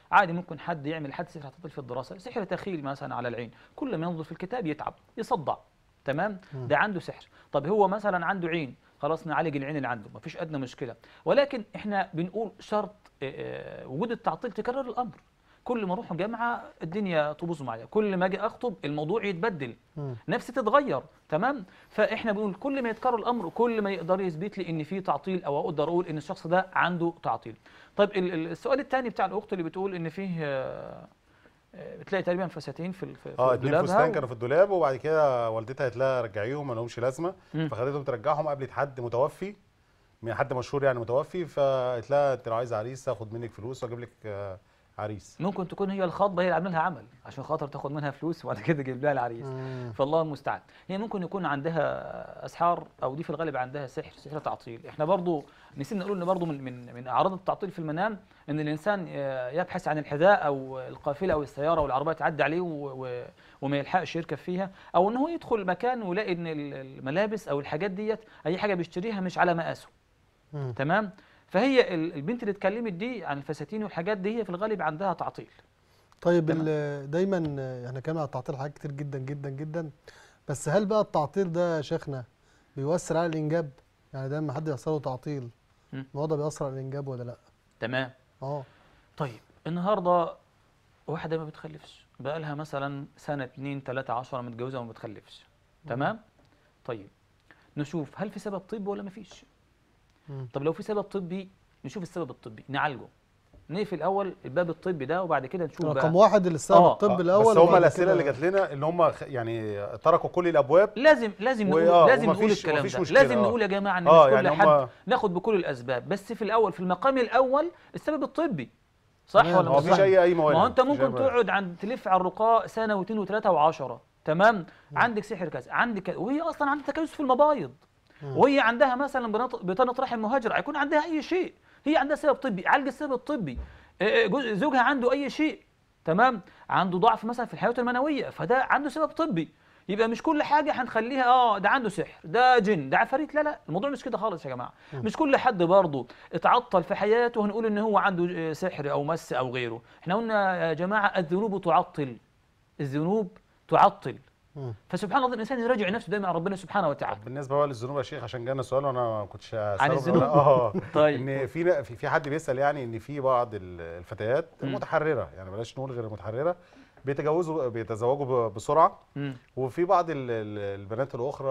عادي ممكن حد يعمل حد سحر تعطيل في الدراسه سحر تخيل مثلا على العين كل ما ينظر في الكتاب يتعب يصدع تمام ده عنده سحر طب هو مثلا عنده عين خلاص نعالج العين اللي عنده مفيش ادنى مشكله ولكن احنا بنقول شرط آه، آه، وجود التعطيل تكرر الامر كل ما اروح جامعه الدنيا تبوظ معايا كل ما اجي اخطب الموضوع يتبدل
مم.
نفسي تتغير تمام فاحنا بنقول كل ما يتكرر الامر كل ما يقدر يثبت لي ان في تعطيل او اقدر اقول ان الشخص ده عنده تعطيل طيب ال- ال- السؤال الثاني بتاع الاخت اللي بتقول ان فيه آه، آه، بتلاقي تقريبا فساتين في ال- في في
اه اتنين
دولابها
فستان
و-
كانوا في الدولاب وبعد كده والدتها قالت لها رجعيهم ما لهمش لازمه
مم.
فخدتهم ترجعهم قابلت حد متوفي من حد مشهور يعني متوفي فقالت لها انت لو عايزه عريس هاخد منك فلوس واجيب لك آه، عريس
ممكن تكون هي الخطبه هي اللي عامله لها عمل عشان خاطر تاخد منها فلوس وبعد كده تجيب لها العريس
مم.
فالله المستعان هي ممكن يكون عندها اسحار او دي في الغالب عندها سحر سحر تعطيل احنا برضو نسينا نقول ان برضو من من من اعراض التعطيل في المنام ان الانسان آه، يبحث عن الحذاء او القافله او السياره او العربيه تعدي عليه و- و- وما يلحقش يركب فيها او ان هو يدخل مكان ويلاقي ان ال- الملابس او الحاجات ديت اي حاجه بيشتريها مش على مقاسه
مم.
تمام فهي ال- البنت اللي اتكلمت دي عن الفساتين والحاجات دي هي في الغالب عندها تعطيل
طيب
تمام.
ال- دايما آه، احنا كنا على التعطيل حاجات كتير جدا جدا جدا بس هل بقى التعطيل ده يا شيخنا بيؤثر على الانجاب يعني دايما حد يحصل له تعطيل
مم.
الموضوع ده بيأثر على الانجاب ولا لا
تمام
اه
طيب النهارده واحده ما بتخلفش بقى لها مثلا سنه 2 3 10 متجوزه وما بتخلفش تمام طيب نشوف هل في سبب طبي ولا ما فيش
مم.
طب لو في سبب طبي نشوف السبب الطبي نعالجه نقفل الاول الباب الطبي ده وبعد كده نشوف بقى
رقم واحد اللي السبب
آه،
الطب
آه،
الاول
بس هم
وبعد
الاسئله
كده-
اللي جات لنا ان هم خ- يعني تركوا كل الابواب
لازم لازم نقول
وآه،
لازم نقول
ومفيش-
الكلام
مفيش
ده
مشكلة،
لازم
آه.
نقول يا جماعه ان
آه،
مش كل
يعني
حد
هم-
ناخد بكل الاسباب بس في الاول في المقام الاول السبب الطبي صح
تمام،
ولا
هو
مش
مفيش
صح؟
اي اي موانع
ما هو انت
مفيش أي
ممكن
موانع.
تقعد عند تلف على الرقاء سنه واثنين وثلاثه وعشرة تمام عندك سحر كذا عندك كذا وهي اصلا عندها تكيس في المبايض وهي عندها مثلا بنط- بطانه رحم مهاجر هيكون عندها اي شيء هي عندها سبب طبي عالج السبب الطبي آه، آه، جوز- زوجها عنده اي شيء تمام عنده ضعف مثلا في الحياه المنويه فده عنده سبب طبي يبقى مش كل حاجه هنخليها اه ده عنده سحر ده جن ده عفاريت لا لا الموضوع مش كده خالص يا جماعه مش كل حد برضه اتعطل في حياته هنقول ان هو عنده آه، سحر او مس او غيره احنا قلنا يا جماعه الذنوب تعطل الذنوب تعطل
مم.
فسبحان الله الانسان يراجع نفسه دايما على ربنا سبحانه وتعالى
بالنسبه بقى للذنوب يا شيخ عشان جانا سؤال وانا ما كنتش هسأله
الذنوب؟
اه
طيب.
ان في في في حد بيسال يعني ان في بعض ال- الفتيات
مم.
المتحرره يعني بلاش نقول غير المتحرره بيتجوزوا بيتزوجوا ب- بسرعه
مم.
وفي بعض ال- ال- البنات الاخرى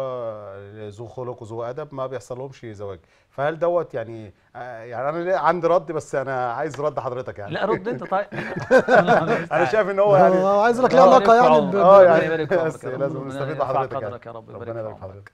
ذو خلق وذو ادب ما بيحصل لهمش زواج فهل دوت يعني آه، يعني انا ليه- عندي رد بس انا عايز رد حضرتك يعني
لا رد انت طيب
انا شايف ان هو يعني
هو عايز لك ليه
الله
علاقه
يرفع
يعني
عمرك.
ب-
اه
ب-
يعني
ربنا يبارك في
بس
عمرك.
لازم
ربنا
نستفيد
يرفع
بحضرتك
قدرك
يعني.
يا رب، يبارك
ربنا
في
يبارك في
عمرك.
حضرتك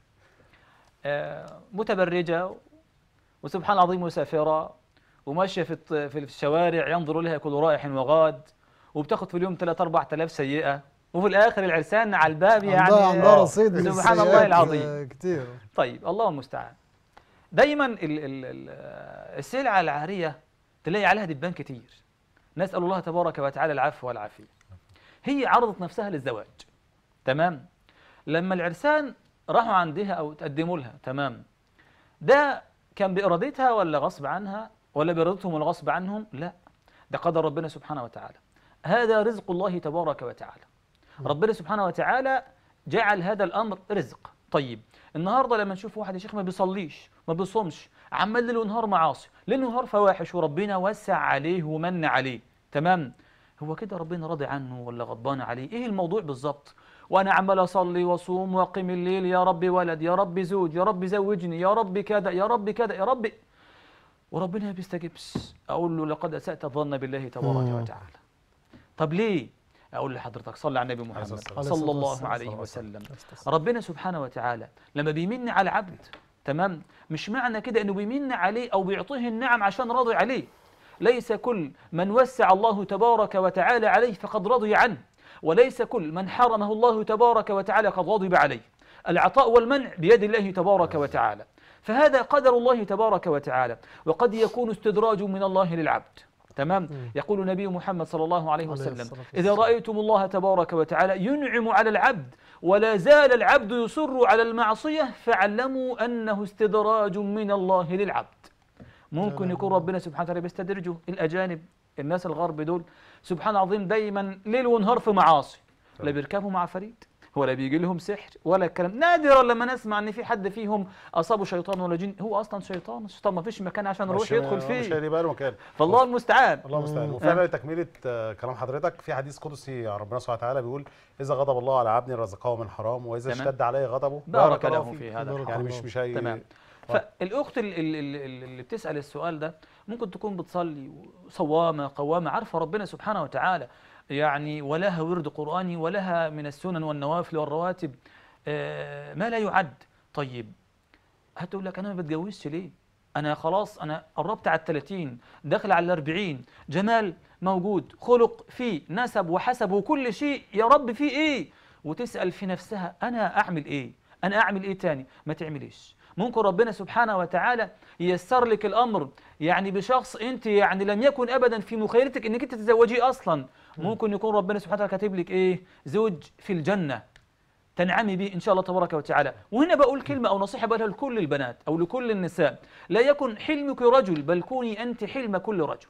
آه، متبرجة وسبحان العظيم مسافرة وماشية في الط- في الشوارع ينظر لها كل رائح وغاد وبتاخد في اليوم 3 4000 سيئة وفي الآخر العرسان على الباب يعني
عندها عندها رصيد من
سبحان الله
السيئات،
العظيم
آه، كتير
طيب الله المستعان دايما ال ال ال السلعة العارية تلاقي عليها دبان كتير نسأل الله تبارك وتعالى العفو والعافية هي عرضت نفسها للزواج تمام لما العرسان راحوا عندها أو تقدموا لها تمام ده كان بإرادتها ولا غصب عنها ولا بإرادتهم ولا غصب عنهم لا ده قدر ربنا سبحانه وتعالى هذا رزق الله تبارك وتعالى ربنا سبحانه وتعالى جعل هذا الامر رزق طيب النهارده لما نشوف واحد يا شيخ ما بيصليش ما بيصومش عمال ليل ونهار معاصي ليل ونهار فواحش وربنا وسع عليه ومن عليه تمام هو كده ربنا راضي عنه ولا غضبان عليه ايه الموضوع بالظبط وانا عمال اصلي واصوم واقيم الليل يا رب ولد يا رب زوج يا رب زوجني يا رب كذا يا رب كذا يا رب وربنا ما بيستجبش اقول له لقد اسات الظن بالله تبارك
مم.
وتعالى طب ليه اقول لحضرتك صلي على النبي
عليه
محمد
الصلاة
والسلام.
صلى الله
عليه
عليه
الصلاة
وسلم
والسلام.
ربنا سبحانه وتعالى لما بيمن على العبد تمام مش معنى كده انه بيمن عليه او بيعطيه النعم عشان راضي عليه ليس كل من وسع الله تبارك وتعالى عليه فقد رضي عنه وليس كل من حرمه الله تبارك وتعالى قد غضب عليه العطاء والمنع بيد الله تبارك وتعالى فهذا قدر الله تبارك وتعالى وقد يكون استدراج من الله للعبد تمام يقول النبي محمد صلى الله عليه
عليه
وسلم
الصلاة
إذا
والسلام.
رأيتم الله تبارك وتعالى ينعم على العبد ولا زال العبد يصر على المعصية فاعلموا أنه استدراج من الله للعبد ممكن يكون ربنا سبحانه وتعالى بيستدرجه الأجانب الناس الغرب دول سبحان العظيم دايما ليل ونهار في معاصي لا بيركبوا مع فريد ولا بيجي لهم سحر ولا الكلام نادرا لما نسمع ان في حد فيهم اصابه شيطان ولا جن هو اصلا شيطان الشيطان ما فيش مكان عشان يروح
مش-
يدخل
مش
فيه
هيبقى له مكان
فالله المستعان
الله المستعان وفعلا تكمله آه، كلام حضرتك في حديث قدسي عن ربنا سبحانه وتعالى بيقول اذا غضب الله على عبد رزقه من حرام واذا
تمام.
اشتد عليه غضبه
بارك
الله
له في هذا
بارك
يعني
الحرام
مش مش هي
تمام فالاخت ال- ال- ال- اللي بتسال السؤال ده ممكن تكون بتصلي صوامه قوامه عارفه ربنا سبحانه وتعالى يعني ولها ورد قراني ولها من السنن والنوافل والرواتب آه، ما لا يعد طيب هتقول لك انا ما بتجوزش ليه انا خلاص انا قربت على ال 30 داخل على ال 40 جمال موجود خلق فيه نسب وحسب وكل شيء يا رب فيه ايه وتسال في نفسها انا اعمل ايه انا اعمل ايه تاني ما تعمليش ممكن ربنا سبحانه وتعالى ييسر لك الامر يعني بشخص انت يعني لم يكن ابدا في مخيلتك انك انت تتزوجيه اصلا ممكن يكون ربنا سبحانه وتعالى كاتب لك ايه زوج في الجنه تنعمي به ان شاء الله تبارك وتعالى وهنا بقول كلمه او نصيحه بقولها لكل البنات او لكل النساء لا يكن حلمك رجل بل كوني انت حلم كل رجل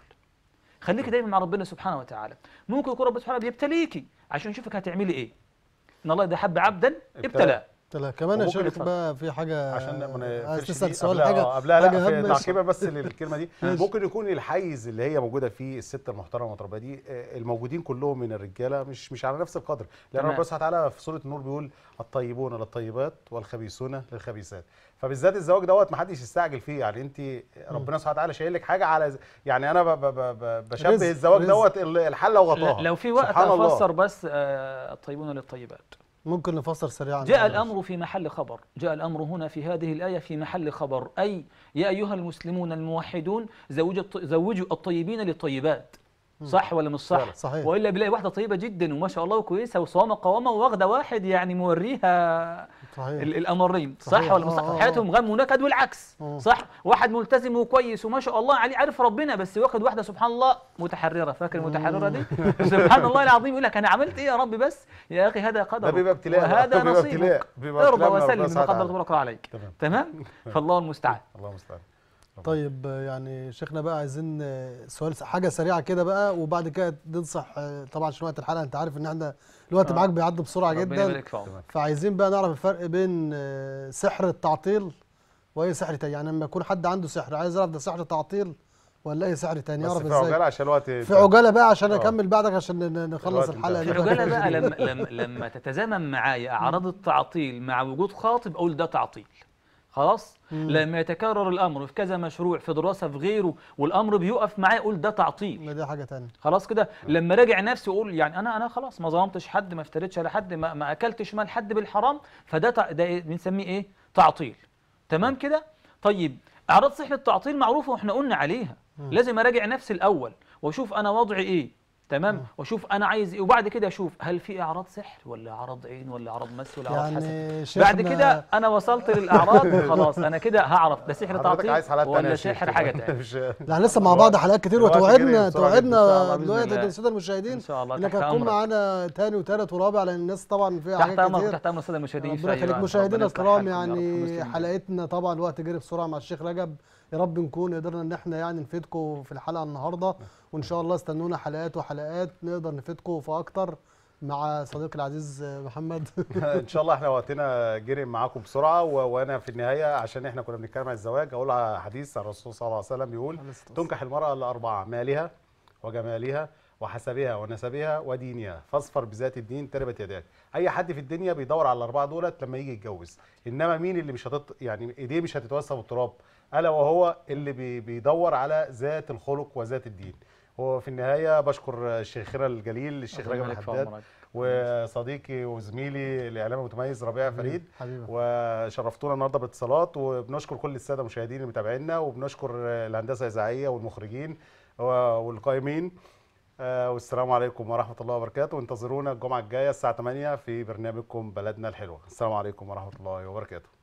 خليكي دايما مع ربنا سبحانه وتعالى ممكن يكون ربنا سبحانه بيبتليكي عشان يشوفك هتعملي ايه ان الله اذا حب عبدا ابتلاه
لا كمان يا
وممكن
شيخ
يتفرق.
بقى في حاجه
عشان ما
عايز
نقفلش
تسال
دي
سؤال
قبلها-
حاجه
آه، قبلها
حاجه
لا في
أهم.
تعقيبا بس للكلمه دي
ماشي.
ممكن يكون الحيز اللي هي موجوده فيه الست المحترمه المتربيه دي آه، الموجودين كلهم من الرجاله مش مش على نفس القدر لان
تمام.
ربنا سبحانه وتعالى في سوره النور بيقول الطيبون للطيبات والخبيثون للخبيثات فبالذات الزواج دوت ما حدش يستعجل فيه يعني انت ربنا سبحانه وتعالى شايل لك حاجه على ز- يعني انا ب- ب- ب- ب- بشبه
رزق-
الزواج
رزق.
دوت ال- الحله وغطاها
لا- لو في وقت
سبحان الله.
افسر بس آه، الطيبون للطيبات
ممكن نفسر سريعا
جاء الأمر في محل خبر جاء الأمر هنا في هذه الآية في محل خبر أي يا أيها المسلمون الموحدون زوجوا الط- زوجوا الطيبين للطيبات صح ولا مش صح؟
فعلا،
صحيح.
والا بيلاقي واحده طيبه جدا وما شاء الله وكويسه وصوامه قوامه واخده واحد يعني موريها
صحيح
ال- الامرين صح
صحيح.
ولا مش صح؟
آه، آه،
حياتهم غم ونكد والعكس
آه.
صح؟ واحد ملتزم وكويس وما شاء الله عليه عارف ربنا بس واخد واحده سبحان الله متحرره فاكر المتحرره دي؟ سبحان الله العظيم يقول لك انا عملت ايه يا رب بس؟ يا اخي هذا قدر
ده بيبقى ابتلاء بقى.
وهذا
بيبقى
نصيبك
ابتلاء. بيبقى
ارضى
ابتلاء من ربنا
وسلم
سبحانه
بقدر
وتعالى.
تبارك الله عليك
تمام.
تمام؟ فالله المستعان
الله المستعان
طيب آه، يعني شيخنا بقى عايزين آه، سؤال حاجه سريعه كده بقى وبعد كده ننصح آه، طبعا عشان وقت الحلقه انت عارف ان احنا الوقت
آه.
معاك بيعدي بسرعه
ربنا
جدا
يبارك في عمرك
فعايزين بقى نعرف الفرق بين آه، سحر التعطيل واي سحر تاني يعني لما يكون حد عنده سحر عايز يعرف ده سحر تعطيل ولا اي سحر تاني
بس
يعرف
في عجاله
ازاي
عشان الوقت
في عجاله بقى عشان
آه.
اكمل بعدك عشان ن- ن- نخلص
الوقت
الحلقه
انتهى.
دي
في عجاله بقى لما لما لما تتزامن معايا اعراض التعطيل مع وجود خاطب اقول ده تعطيل خلاص لما يتكرر الامر في كذا مشروع في دراسه في غيره والامر بيقف معايا اقول ده تعطيل
ما دي حاجه تانية
خلاص كده لما راجع نفسي واقول يعني انا انا خلاص ما ظلمتش حد ما افتريتش على حد ما, ما اكلتش مال حد بالحرام فده تع- ده إيه؟ بنسميه ايه تعطيل تمام كده طيب اعراض سحر التعطيل معروفه واحنا قلنا عليها لازم اراجع نفسي الاول واشوف انا وضعي ايه تمام واشوف انا عايز ايه وبعد كده اشوف هل في اعراض سحر ولا اعراض عين ولا اعراض مس ولا اعراض حسد
يعني
بعد
شيخنا-
كده انا وصلت للاعراض خلاص انا كده هعرف ده سحر
حضرتك
تعطيل
عايز حلقات تانية
ولا
يا شيخ
سحر
كده.
حاجه تانية
مش
لا لسه مع بعض حلقات كتير
الوقت
وتوعدنا
جري بسرعة جدا.
توعدنا
إن شاء الله بإذن
دلوقتي
الله.
الساده المشاهدين
ان شاء الله
انك
تحت
هتكون
امرك
معانا تاني وتالت ورابع لان الناس طبعا فيها
تحت
حاجات
امرك
كتير
تحت امر الساده المشاهدين في
ربنا
أي
يخليك
وقت.
مشاهدينا
ربنا يصلح
الكرام
حالكم يا رب
يعني
المسلمين.
حلقتنا طبعا الوقت جري بسرعه مع الشيخ رجب يا رب نكون قدرنا ان احنا يعني نفيدكم في الحلقه النهارده وان شاء الله استنونا حلقات وحلقات نقدر نفيدكم في اكتر مع صديقي العزيز محمد
ان شاء الله احنا وقتنا جري معاكم بسرعه و... وانا في النهايه عشان احنا كنا بنتكلم عن الزواج اقول على حديث عن الرسول صلى الله عليه وسلم بيقول تنكح المراه لاربعه مالها وجمالها وحسبها ونسبها ودينها فاصفر بذات الدين تربت يداك اي حد في الدنيا بيدور على الاربعه دولت لما يجي يتجوز انما مين اللي مش هتط... يعني ايديه مش هتتوسع بالتراب الا وهو اللي بي... بيدور على ذات الخلق وذات الدين هو في النهايه بشكر شيخنا الجليل الشيخ
ربنا
رجب
يبارك في
الحداد
عمرك.
وصديقي وزميلي الاعلامي المتميز ربيع فريد
حبيبي
وشرفتونا النهارده باتصالات وبنشكر كل الساده المشاهدين اللي متابعينا وبنشكر الهندسه الاذاعيه والمخرجين والقائمين آه، والسلام عليكم ورحمه الله وبركاته وانتظرونا الجمعه الجايه الساعه 8 في برنامجكم بلدنا الحلوه السلام عليكم ورحمه الله وبركاته